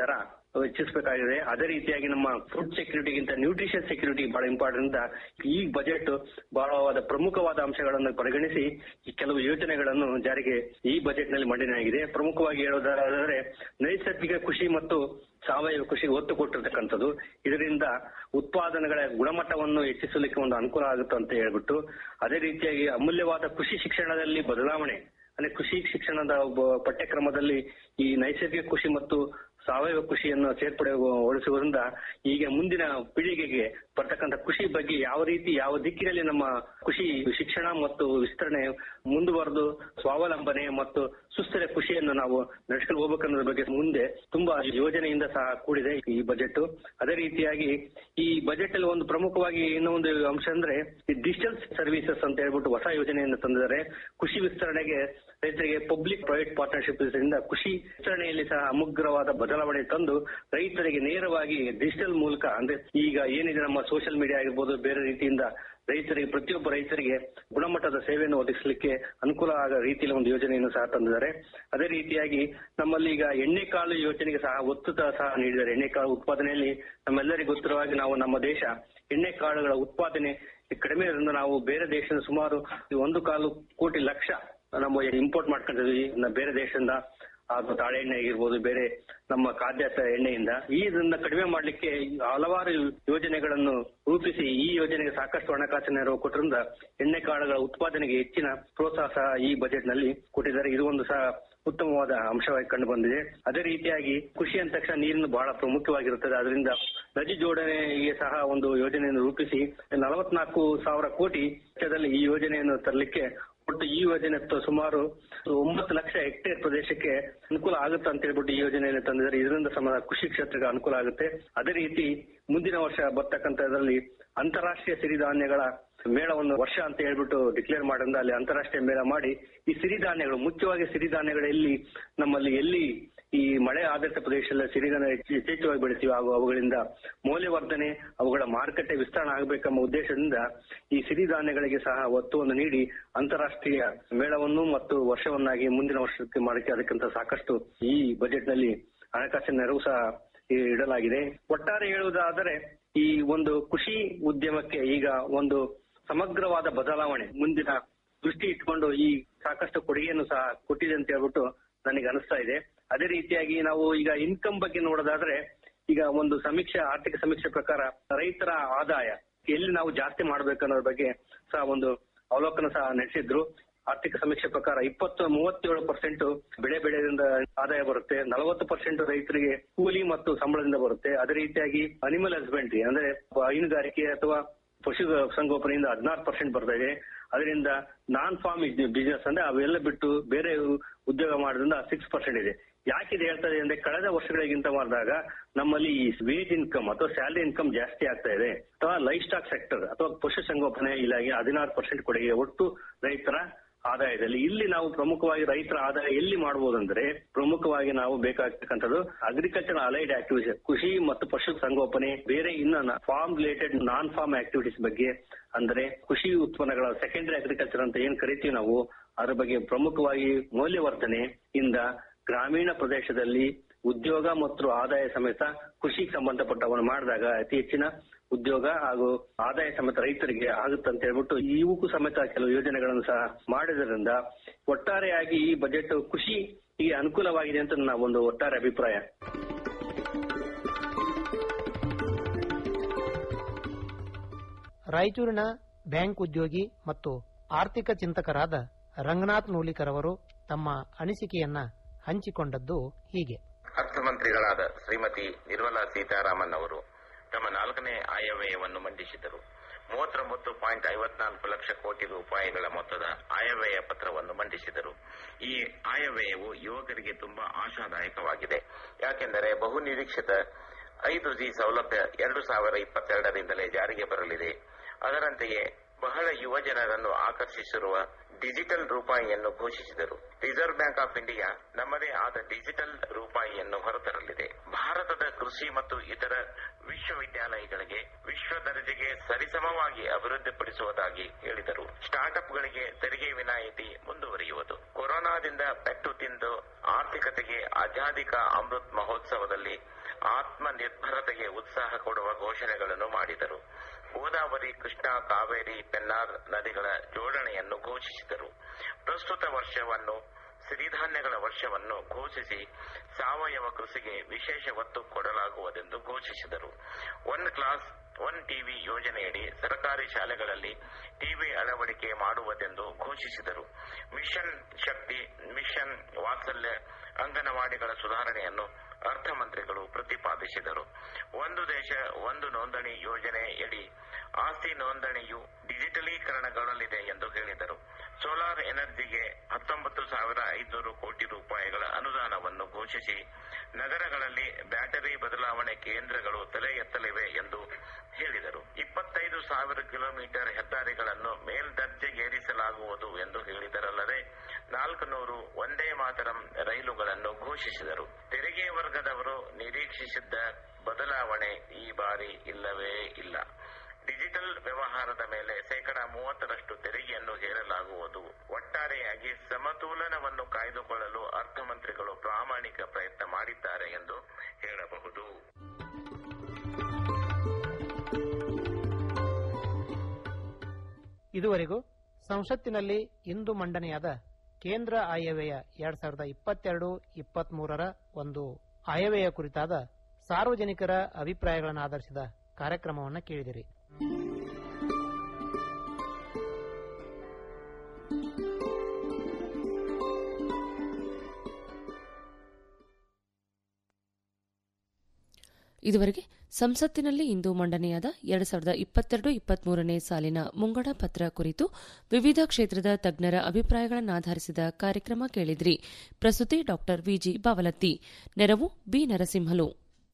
ಹೆಚ್ಚಿಸಬೇಕಾಗಿದೆ ಅದೇ ರೀತಿಯಾಗಿ ನಮ್ಮ ಫುಡ್ ಸೆಕ್ಯೂರಿಟಿಗಿಂತ ನ್ಯೂಟ್ರಿಷನ್ ಸೆಕ್ಯೂರಿಟಿ ಬಹಳ ಇಂಪಾರ್ಟೆಂಟ್ ಈ ಬಜೆಟ್ ಬಹಳವಾದ ಪ್ರಮುಖವಾದ ಅಂಶಗಳನ್ನು ಪರಿಗಣಿಸಿ ಈ ಕೆಲವು ಯೋಜನೆಗಳನ್ನು ಜಾರಿಗೆ ಈ ಬಜೆಟ್ ನಲ್ಲಿ ಮಂಡನೆಯಾಗಿದೆ ಪ್ರಮುಖವಾಗಿ ಹೇಳೋದಾದರೆ ನೈಸರ್ಗಿಕ ಕೃಷಿ ಮತ್ತು ಸಾವಯವ ಕೃಷಿ ಒತ್ತು ಕೊಟ್ಟಿರ್ತಕ್ಕಂಥದ್ದು ಇದರಿಂದ ಉತ್ಪಾದನೆಗಳ ಗುಣಮಟ್ಟವನ್ನು ಹೆಚ್ಚಿಸಲಿಕ್ಕೆ ಒಂದು ಅನುಕೂಲ ಆಗುತ್ತೆ ಅಂತ ಹೇಳ್ಬಿಟ್ಟು ಅದೇ ರೀತಿಯಾಗಿ ಅಮೂಲ್ಯವಾದ ಕೃಷಿ ಶಿಕ್ಷಣದಲ್ಲಿ ಬದಲಾವಣೆ ಅಂದ್ರೆ ಕೃಷಿ ಶಿಕ್ಷಣದ ಒಬ್ಬ ಪಠ್ಯಕ್ರಮದಲ್ಲಿ ಈ ನೈಸರ್ಗಿಕ ಕೃಷಿ ಮತ್ತು ಸಾವಯವ ಕೃಷಿಯನ್ನು ಸೇರ್ಪಡೆಗೊಳಿಸುವುದರಿಂದ ಈಗ ಮುಂದಿನ ಪೀಳಿಗೆಗೆ ಬರ್ತಕ್ಕಂಥ ಕೃಷಿ ಬಗ್ಗೆ ಯಾವ ರೀತಿ ಯಾವ ದಿಕ್ಕಿನಲ್ಲಿ ನಮ್ಮ ಕೃಷಿ ಶಿಕ್ಷಣ ಮತ್ತು ವಿಸ್ತರಣೆ ಮುಂದುವರೆದು ಸ್ವಾವಲಂಬನೆ ಮತ್ತು ಸುಸ್ಥಿರ ಕೃಷಿಯನ್ನು ನಾವು ನಡೆಸ್ಕೊಂಡು ಹೋಗ್ಬೇಕನ್ನೋದ್ರ ಬಗ್ಗೆ ಮುಂದೆ ತುಂಬಾ ಯೋಜನೆಯಿಂದ ಸಹ ಕೂಡಿದೆ ಈ ಬಜೆಟ್ ಅದೇ ರೀತಿಯಾಗಿ ಈ ಬಜೆಟ್ ಅಲ್ಲಿ ಒಂದು ಪ್ರಮುಖವಾಗಿ ಇನ್ನೊಂದು ಅಂಶ ಅಂದ್ರೆ ಈ ಡಿಜಿಟಲ್ ಸರ್ವಿಸಸ್ ಅಂತ ಹೇಳ್ಬಿಟ್ಟು ಹೊಸ ಯೋಜನೆಯನ್ನು ತಂದಿದ್ದಾರೆ ಕೃಷಿ ವಿಸ್ತರಣೆಗೆ ರೈತರಿಗೆ ಪಬ್ಲಿಕ್ ಪ್ರೈವೇಟ್ ಪಾರ್ಟ್ನರ್ಶಿಪ್ ಇಂದ ಕೃಷಿ ವಿಸ್ತರಣೆಯಲ್ಲಿ ಸಹ ಅಮುಗ್ರವಾದ ಬದಲಾವಣೆ ತಂದು ರೈತರಿಗೆ ನೇರವಾಗಿ ಡಿಜಿಟಲ್ ಮೂಲಕ ಅಂದ್ರೆ ಈಗ ಏನಿದೆ ನಮ್ಮ ಸೋಷಿಯಲ್ ಮೀಡಿಯಾ ಆಗಿರ್ಬೋದು ಬೇರೆ ರೀತಿಯಿಂದ ರೈತರಿಗೆ ಪ್ರತಿಯೊಬ್ಬ ರೈತರಿಗೆ ಗುಣಮಟ್ಟದ ಸೇವೆಯನ್ನು ಒದಗಿಸಲಿಕ್ಕೆ ಅನುಕೂಲ ಆಗೋ ರೀತಿಯಲ್ಲಿ ಒಂದು ಯೋಜನೆಯನ್ನು ಸಹ ತಂದಿದ್ದಾರೆ ಅದೇ ರೀತಿಯಾಗಿ ನಮ್ಮಲ್ಲಿ ಈಗ ಎಣ್ಣೆಕಾಳು ಯೋಜನೆಗೆ ಸಹ ಒತ್ತು ಸಹ ನೀಡಿದ್ದಾರೆ ಎಣ್ಣೆಕಾಳು ಉತ್ಪಾದನೆಯಲ್ಲಿ ನಮ್ಮೆಲ್ಲರಿಗೂ ಗೊತ್ತಿರುವ ಹಾಗೆ ನಾವು ನಮ್ಮ ದೇಶ ಎಣ್ಣೆಕಾಳುಗಳ ಉತ್ಪಾದನೆ ಕಡಿಮೆ ಇರೋದ್ರಿಂದ ನಾವು ಬೇರೆ ದೇಶದ ಸುಮಾರು ಒಂದು ಕಾಲು ಕೋಟಿ ಲಕ್ಷ ನಮ್ಮ ಇಂಪೋರ್ಟ್ ಮಾಡ್ಕೊಂಡಿದ್ವಿ ಬೇರೆ ದೇಶದಿಂದ ಅದು ತಾಳೆ ಎಣ್ಣೆ ಆಗಿರ್ಬೋದು ಬೇರೆ ನಮ್ಮ ಖಾದ್ಯ ಎಣ್ಣೆಯಿಂದ ಈ ಇದನ್ನ ಕಡಿಮೆ ಮಾಡ್ಲಿಕ್ಕೆ ಹಲವಾರು ಯೋಜನೆಗಳನ್ನು ರೂಪಿಸಿ ಈ ಯೋಜನೆಗೆ ಸಾಕಷ್ಟು ಹಣಕಾಸಿನ ನೆರವು ಕೊಟ್ಟರಿಂದ ಎಣ್ಣೆ ಕಾಳುಗಳ ಉತ್ಪಾದನೆಗೆ ಹೆಚ್ಚಿನ ಪ್ರೋತ್ಸಾಹ ಸಹ ಈ ಬಜೆಟ್ ನಲ್ಲಿ ಕೊಟ್ಟಿದ್ದಾರೆ ಇದು ಒಂದು ಸಹ ಉತ್ತಮವಾದ ಅಂಶವಾಗಿ ಕಂಡು ಬಂದಿದೆ ಅದೇ ರೀತಿಯಾಗಿ ಕೃಷಿ ಅಂದ ತಕ್ಷಣ ನೀರಿನ ಬಹಳ ಪ್ರಮುಖವಾಗಿರುತ್ತದೆ ಅದರಿಂದ ನದಿ ಜೋಡಣೆಗೆ ಸಹ ಒಂದು ಯೋಜನೆಯನ್ನು ರೂಪಿಸಿ ನಲವತ್ನಾಲ್ಕು ಸಾವಿರ ಕೋಟಿ ವೆಚ್ಚದಲ್ಲಿ ಈ ಯೋಜನೆಯನ್ನು ತರಲಿಕ್ಕೆ ಒಟ್ಟು ಈ ಯೋಜನೆ ತ- ಸುಮಾರು ಒಂಬತ್ತು ಲಕ್ಷ ಹೆಕ್ಟೇರ್ ಪ್ರದೇಶಕ್ಕೆ ಅನುಕೂಲ ಆಗುತ್ತೆ ಅಂತ ಹೇಳ್ಬಿಟ್ಟು ಈ ಯೋಜನೆಯನ್ನು ತಂದಿದ್ದಾರೆ ಇದರಿಂದ ಸಮ ಕೃಷಿ ಕ್ಷೇತ್ರಕ್ಕೆ ಅನುಕೂಲ ಆಗುತ್ತೆ ಅದೇ ರೀತಿ ಮುಂದಿನ ವರ್ಷ ಬರ್ತಕ್ಕಂಥದ್ರಲ್ಲಿ ಅಂತಾರಾಷ್ಟ್ರೀಯ ಸಿರಿಧಾನ್ಯಗಳ ಮೇಳವನ್ನು ವರ್ಷ ಅಂತ ಹೇಳ್ಬಿಟ್ಟು ಡಿಕ್ಲೇರ್ ಮಾಡೋದ್ರಿಂದ ಅಲ್ಲಿ ಅಂತಾರಾಷ್ಟ್ರೀಯ ಮೇಳ ಮಾಡಿ ಈ ಸಿರಿಧಾನ್ಯಗಳು ಮುಖ್ಯವಾಗಿ ಸಿರಿಧಾನ್ಯಗಳು ಎಲ್ಲಿ ನಮ್ಮಲ್ಲಿ ಎಲ್ಲಿ ಈ ಮಳೆ ಆಧಾರಿತ ಪ್ರದೇಶದಲ್ಲಿ ಸಿರಿಧಾನ್ಯ ಹೆಚ್ಚು- ಯಥೇಚ್ಛವಾಗಿ ಬೆಳಿತೀವಿ ಹಾಗೂ ಅವುಗಳಿಂದ ಮೌಲ್ಯವರ್ಧನೆ ಅವುಗಳ ಮಾರುಕಟ್ಟೆ ವಿಸ್ತರಣೆ ಆಗಬೇಕೆಂಬ ಉದ್ದೇಶದಿಂದ ಈ ಸಿರಿಧಾನ್ಯಗಳಿಗೆ ಸಹ ಒತ್ತುವನ್ನು ನೀಡಿ ಅಂತಾರಾಷ್ಟ್ರೀಯ ಮೇಳವನ್ನು ಮತ್ತು ವರ್ಷವನ್ನಾಗಿ ಮುಂದಿನ ವರ್ಷಕ್ಕೆ ಮಾಡಕ್ಕೆ ಅದಕ್ಕಂತ ಸಾಕಷ್ಟು ಈ ಬಜೆಟ್ ನಲ್ಲಿ ಹಣಕಾಸಿನ ನೆರವು ಸಹ ಈ- ಇಡಲಾಗಿದೆ ಒಟ್ಟಾರೆ ಹೇಳುವುದಾದರೆ ಈ ಒಂದು ಕೃಷಿ ಉದ್ಯಮಕ್ಕೆ ಈಗ ಒಂದು ಸಮಗ್ರವಾದ ಬದಲಾವಣೆ ಮುಂದಿನ ದೃಷ್ಟಿ ಇಟ್ಕೊಂಡು ಈ ಸಾಕಷ್ಟು ಕೊಡುಗೆಯನ್ನು ಸಹ ಕೊಟ್ಟಿದೆ ಅಂತ ಹೇಳ್ಬಿಟ್ಟು ನನಗೆ ಅನಿಸ್ತಾ ಇದೆ ಅದೇ ರೀತಿಯಾಗಿ ನಾವು ಈಗ ಇನ್ಕಮ್ ಬಗ್ಗೆ ನೋಡೋದಾದ್ರೆ ಈಗ ಒಂದು ಸಮೀಕ್ಷೆ ಆರ್ಥಿಕ ಸಮೀಕ್ಷೆ ಪ್ರಕಾರ ರೈತರ ಆದಾಯ ಎಲ್ಲಿ ನಾವು ಜಾಸ್ತಿ ಮಾಡ್ಬೇಕನ್ನೋದ್ರ ಬಗ್ಗೆ ಸಹ ಒಂದು ಅವಲೋಕನ ಸಹ ನಡೆಸಿದ್ರು ಆರ್ಥಿಕ ಸಮೀಕ್ಷೆ ಪ್ರಕಾರ ಇಪ್ಪತ್ತು ಮೂವತ್ತೇಳು ಪರ್ಸೆಂಟ್ ಬೆಳೆ ಬೆಳೆದಿಂದ ಆದಾಯ ಬರುತ್ತೆ ನಲವತ್ತು ಪರ್ಸೆಂಟ್ ರೈತರಿಗೆ ಕೂಲಿ ಮತ್ತು ಸಂಬಳದಿಂದ ಬರುತ್ತೆ ಅದೇ ರೀತಿಯಾಗಿ ಅನಿಮಲ್ ಹಸ್ಬೆಂಡ್ರಿ ಅಂದ್ರೆ ಹೈನುಗಾರಿಕೆ ಅಥವಾ ಪಶು ಸಂಗೋಪನೆಯಿಂದ ಹದಿನಾರು ಪರ್ಸೆಂಟ್ ಬರ್ತಾ ಇದೆ ಅದರಿಂದ ನಾನ್ ಫಾರ್ಮ್ ಬಿಸ್ನೆಸ್ ಅಂದ್ರೆ ಅವೆಲ್ಲ ಬಿಟ್ಟು ಬೇರೆ ಉದ್ಯೋಗ ಮಾಡೋದ್ರಿಂದ ಸಿಕ್ಸ್ ಪರ್ಸೆಂಟ್ ಇದೆ ಯಾಕೆ ಇದು ಹೇಳ್ತಾ ಇದೆ ಅಂದ್ರೆ ಕಳೆದ ವರ್ಷಗಳಿಗಿಂತ ಮಾಡಿದಾಗ ನಮ್ಮಲ್ಲಿ ಈ ವೇಜ್ ಇನ್ಕಮ್ ಅಥವಾ ಸ್ಯಾಲರಿ ಇನ್ಕಮ್ ಜಾಸ್ತಿ ಆಗ್ತಾ ಇದೆ ಅಥವಾ ಲೈಫ್ ಸ್ಟಾಕ್ ಸೆಕ್ಟರ್ ಅಥವಾ ಪಶು ಸಂಗೋಪನೆ ಇಲಾಖೆ ಹದಿನಾರು ಪರ್ಸೆಂಟ್ ಕೊಡುಗೆ ಒಟ್ಟು ರೈತರ ಆದಾಯದಲ್ಲಿ ಇಲ್ಲಿ ನಾವು ಪ್ರಮುಖವಾಗಿ ರೈತರ ಆದಾಯ ಎಲ್ಲಿ ಮಾಡಬಹುದಂದ್ರೆ ಪ್ರಮುಖವಾಗಿ ನಾವು ಬೇಕಾಗ್ತಕ್ಕಂಥದ್ದು ಅಗ್ರಿಕಲ್ಚರ್ ಅಲೈಡ್ ಆಕ್ಟಿವಿಟೀಸ್ ಕೃಷಿ ಮತ್ತು ಪಶು ಸಂಗೋಪನೆ ಬೇರೆ ಇನ್ನ farm related non farm activities ಬಗ್ಗೆ ಅಂದ್ರೆ ಕೃಷಿ ಉತ್ಪನ್ನಗಳ ಸೆಕೆಂಡರಿ ಅಗ್ರಿಕಲ್ಚರ್ ಅಂತ ಏನ್ ಕರಿತೀವಿ ನಾವು ಅದ್ರ ಬಗ್ಗೆ ಪ್ರಮುಖವಾಗಿ ಮೌಲ್ಯವರ್ಧನೆ ಇಂದ ಗ್ರಾಮೀಣ ಪ್ರದೇಶದಲ್ಲಿ ಉದ್ಯೋಗ ಮತ್ತು ಆದಾಯ ಸಮೇತ ಕೃಷಿಗೆ ಸಂಬಂಧಪಟ್ಟವನ್ನು ಮಾಡಿದಾಗ ಅತಿ ಹೆಚ್ಚಿನ ಉದ್ಯೋಗ ಹಾಗೂ ಆದಾಯ ಸಮೇತ ರೈತರಿಗೆ ಆಗುತ್ತೆ ಅಂತ ಹೇಳ್ಬಿಟ್ಟು ಇವಕ್ಕೂ ಸಮೇತ ಕೆಲವು ಯೋಜನೆಗಳನ್ನು ಸಹ ಮಾಡಿದ್ರಿಂದ ಒಟ್ಟಾರೆಯಾಗಿ ಈ ಬಜೆಟ್ ಕೃಷಿಗೆ ಅನುಕೂಲವಾಗಿದೆ ಅಂತ ನನ್ನ ಒಂದು ಒಟ್ಟಾರೆ ಅಭಿಪ್ರಾಯ ರಾಯಚೂರಿನ ಬ್ಯಾಂಕ್ ಉದ್ಯೋಗಿ ಮತ್ತು ಆರ್ಥಿಕ ಚಿಂತಕರಾದ ರಂಗನಾಥ್ ನೂಲಿಕರ್ ಅವರು ತಮ್ಮ ಅನಿಸಿಕೆಯನ್ನ ಹಂಚಿಕೊಂಡದ್ದು ಹೀಗೆ ಅರ್ಥಮಂತ್ರಿಗಳಾದ ಶ್ರೀಮತಿ ನಿರ್ಮಲಾ ಸೀತಾರಾಮನ್ ಅವರು ತಮ್ಮ ನಾಲ್ಕನೇ ಆಯವ್ಯಯವನ್ನು ಮಂಡಿಸಿದರು ಮೂವತ್ತೊಂಬತ್ತು ಪಾಯಿಂಟ್ ಐವತ್ನಾಲ್ಕು ಲಕ್ಷ ಕೋಟಿ ರೂಪಾಯಿಗಳ ಮೊತ್ತದ ಆಯವ್ಯಯ ಪತ್ರವನ್ನು ಮಂಡಿಸಿದರು ಈ ಆಯವ್ಯಯವು ಯುವಕರಿಗೆ ತುಂಬಾ ಆಶಾದಾಯಕವಾಗಿದೆ ಯಾಕೆಂದರೆ ಬಹು ನಿರೀಕ್ಷಿತ ಐದು ಜಿ ಸೌಲಭ್ಯ ಎರಡು ಸಾವಿರ ಇಪ್ಪತ್ತೆರಡರಿಂದಲೇ ಜಾರಿಗೆ ಬರಲಿದೆ ಅದರಂತೆಯೇ ಬಹಳ ಯುವ ಜನರನ್ನು ಆಕರ್ಷಿಸಿರುವ ಡಿಜಿಟಲ್ ರೂಪಾಯಿಯನ್ನು ಘೋಷಿಸಿದರು ರಿಸರ್ವ್ ಬ್ಯಾಂಕ್ ಆಫ್ ಇಂಡಿಯಾ ನಮ್ಮದೇ ಆದ ಡಿಜಿಟಲ್ ರೂಪಾಯಿಯನ್ನು ಹೊರತರಲಿದೆ ಭಾರತದ ಕೃಷಿ ಮತ್ತು ಇತರ ವಿಶ್ವವಿದ್ಯಾಲಯಗಳಿಗೆ ವಿಶ್ವ ದರ್ಜೆಗೆ ಸರಿಸಮವಾಗಿ ಅಭಿವೃದ್ಧಿಪಡಿಸುವುದಾಗಿ ಹೇಳಿದರು ಸ್ಟಾರ್ಟ್ಅಪ್ಗಳಿಗೆ ತೆರಿಗೆ ವಿನಾಯಿತಿ ಮುಂದುವರಿಯುವುದು ಕೊರೋನಾದಿಂದ ಪೆಟ್ಟು ತಿಂದು ಆರ್ಥಿಕತೆಗೆ ಆಜಾದಿಕ ಅಮೃತ್ ಮಹೋತ್ಸವದಲ್ಲಿ ಆತ್ಮನಿರ್ಭರತೆಗೆ ಉತ್ಸಾಹ ಕೊಡುವ ಘೋಷಣೆಗಳನ್ನು ಮಾಡಿದರು ಗೋದಾವರಿ ಕೃಷ್ಣ ಕಾವೇರಿ ಪೆನ್ನಾರ್ ನದಿಗಳ ಜೋಡಣೆಯನ್ನು ಘೋಷಿಸಿದರು ಪ್ರಸ್ತುತ ವರ್ಷವನ್ನು ಸಿರಿಧಾನ್ಯಗಳ ವರ್ಷವನ್ನು ಘೋಷಿಸಿ ಸಾವಯವ ಕೃಷಿಗೆ ವಿಶೇಷ ಒತ್ತು ಕೊಡಲಾಗುವುದೆಂದು ಘೋಷಿಸಿದರು ಒನ್ ಕ್ಲಾಸ್ ಒನ್ ಟಿವಿ ಯೋಜನೆಯಡಿ ಸರ್ಕಾರಿ ಶಾಲೆಗಳಲ್ಲಿ ಟಿವಿ ಅಳವಡಿಕೆ ಮಾಡುವುದೆಂದು ಘೋಷಿಸಿದರು ಮಿಷನ್ ಶಕ್ತಿ ಮಿಷನ್ ವಾತ್ಸಲ್ಯ ಅಂಗನವಾಡಿಗಳ ಸುಧಾರಣೆಯನ್ನು ಅರ್ಥಮಂತ್ರಿಗಳು ಪ್ರತಿಪಾದಿಸಿದರು ಒಂದು ದೇಶ ಒಂದು ನೋಂದಣಿ ಯೋಜನೆಯಡಿ ಆಸ್ತಿ ನೋಂದಣಿಯು ಡಿಜಿಟಲೀಕರಣಗೊಳ್ಳಲಿದೆ ಎಂದು ಹೇಳಿದರು ಸೋಲಾರ್ ಎನರ್ಜಿಗೆ ಹತ್ತೊಂಬತ್ತು ಸಾವಿರ ಐದುನೂರು ಕೋಟಿ ರೂಪಾಯಿಗಳ ಅನುದಾನವನ್ನು ಘೋಷಿಸಿ ನಗರಗಳಲ್ಲಿ ಬ್ಯಾಟರಿ ಬದಲಾವಣೆ ಕೇಂದ್ರಗಳು ತಲೆ ಎತ್ತಲಿವೆ ಎಂದು ಹೇಳಿದರು ಇಪ್ಪತ್ತೈದು ಸಾವಿರ ಕಿಲೋಮೀಟರ್ ಹೆದ್ದಾರಿಗಳನ್ನು ಮೇಲ್ದರ್ಜೆಗೇರಿಸಲಾಗುವುದು ಎಂದು ಹೇಳಿದರಲ್ಲದೆ ನಾಲ್ಕು ನೂರು ಒಂದೇ ಮಾತರಂ ರೈಲುಗಳನ್ನು ಘೋಷಿಸಿದರು ತೆರಿಗೆ ವರ್ಗದವರು ನಿರೀಕ್ಷಿಸಿದ್ದ ಬದಲಾವಣೆ ಈ ಬಾರಿ ಇಲ್ಲವೇ ಇಲ್ಲ ಡಿಜಿಟಲ್ ವ್ಯವಹಾರದ ಮೇಲೆ ಶೇಕಡ ಮೂವತ್ತರಷ್ಟು ತೆರಿಗೆಯನ್ನು ಹೇರಲಾಗುವುದು ಒಟ್ಟಾರೆಯಾಗಿ ಸಮತೋಲನವನ್ನು ಕಾಯ್ದುಕೊಳ್ಳಲು ಅರ್ಥಮಂತ್ರಿಗಳು ಪ್ರಾಮಾಣಿಕ ಪ್ರಯತ್ನ ಮಾಡಿದ್ದಾರೆ ಎಂದು ಹೇಳಬಹುದು ಇದುವರೆಗೂ ಸಂಸತ್ತಿನಲ್ಲಿ ಇಂದು ಮಂಡನೆಯಾದ ಕೇಂದ್ರ ಆಯವ್ಯಯ ಎರಡ್ ಸಾವಿರದ ಇಪ್ಪತ್ತೆರಡು ಇಪ್ಪತ್ತ್ ಮೂರರ ಒಂದು ಆಯವ್ಯಯ ಕುರಿತಾದ ಸಾರ್ವಜನಿಕರ ಅಭಿಪ್ರಾಯಗಳನ್ನು ಆಧರಿಸಿದ ಕಾರ್ಯಕ್ರಮವನ್ನು ಕೇಳಿದಿರಿ ಇದುವರೆಗೆ ಸಂಸತ್ತಿನಲ್ಲಿ ಇಂದು ಮಂಡನೆಯಾದ ಎರಡು ಸಾವಿರದ ಇಪ್ಪತ್ತೆರಡು ಇಪ್ಪತ್ಮೂರನೇ ಸಾಲಿನ ಮುಂಗಡ ಪತ್ರ ಕುರಿತು ವಿವಿಧ ಕ್ಷೇತ್ರದ ತಜ್ಞರ ಅಭಿಪ್ರಾಯಗಳನ್ನಾಧರಿಸಿದ ಕಾರ್ಯಕ್ರಮ ಕೇಳಿದ್ರಿ ಪ್ರಸ್ತುತಿ ಡಾ ವಿಜಿ ಬಾವಲತ್ತಿ ನೆರವು ಬಿ ನರಸಿಂಹಲು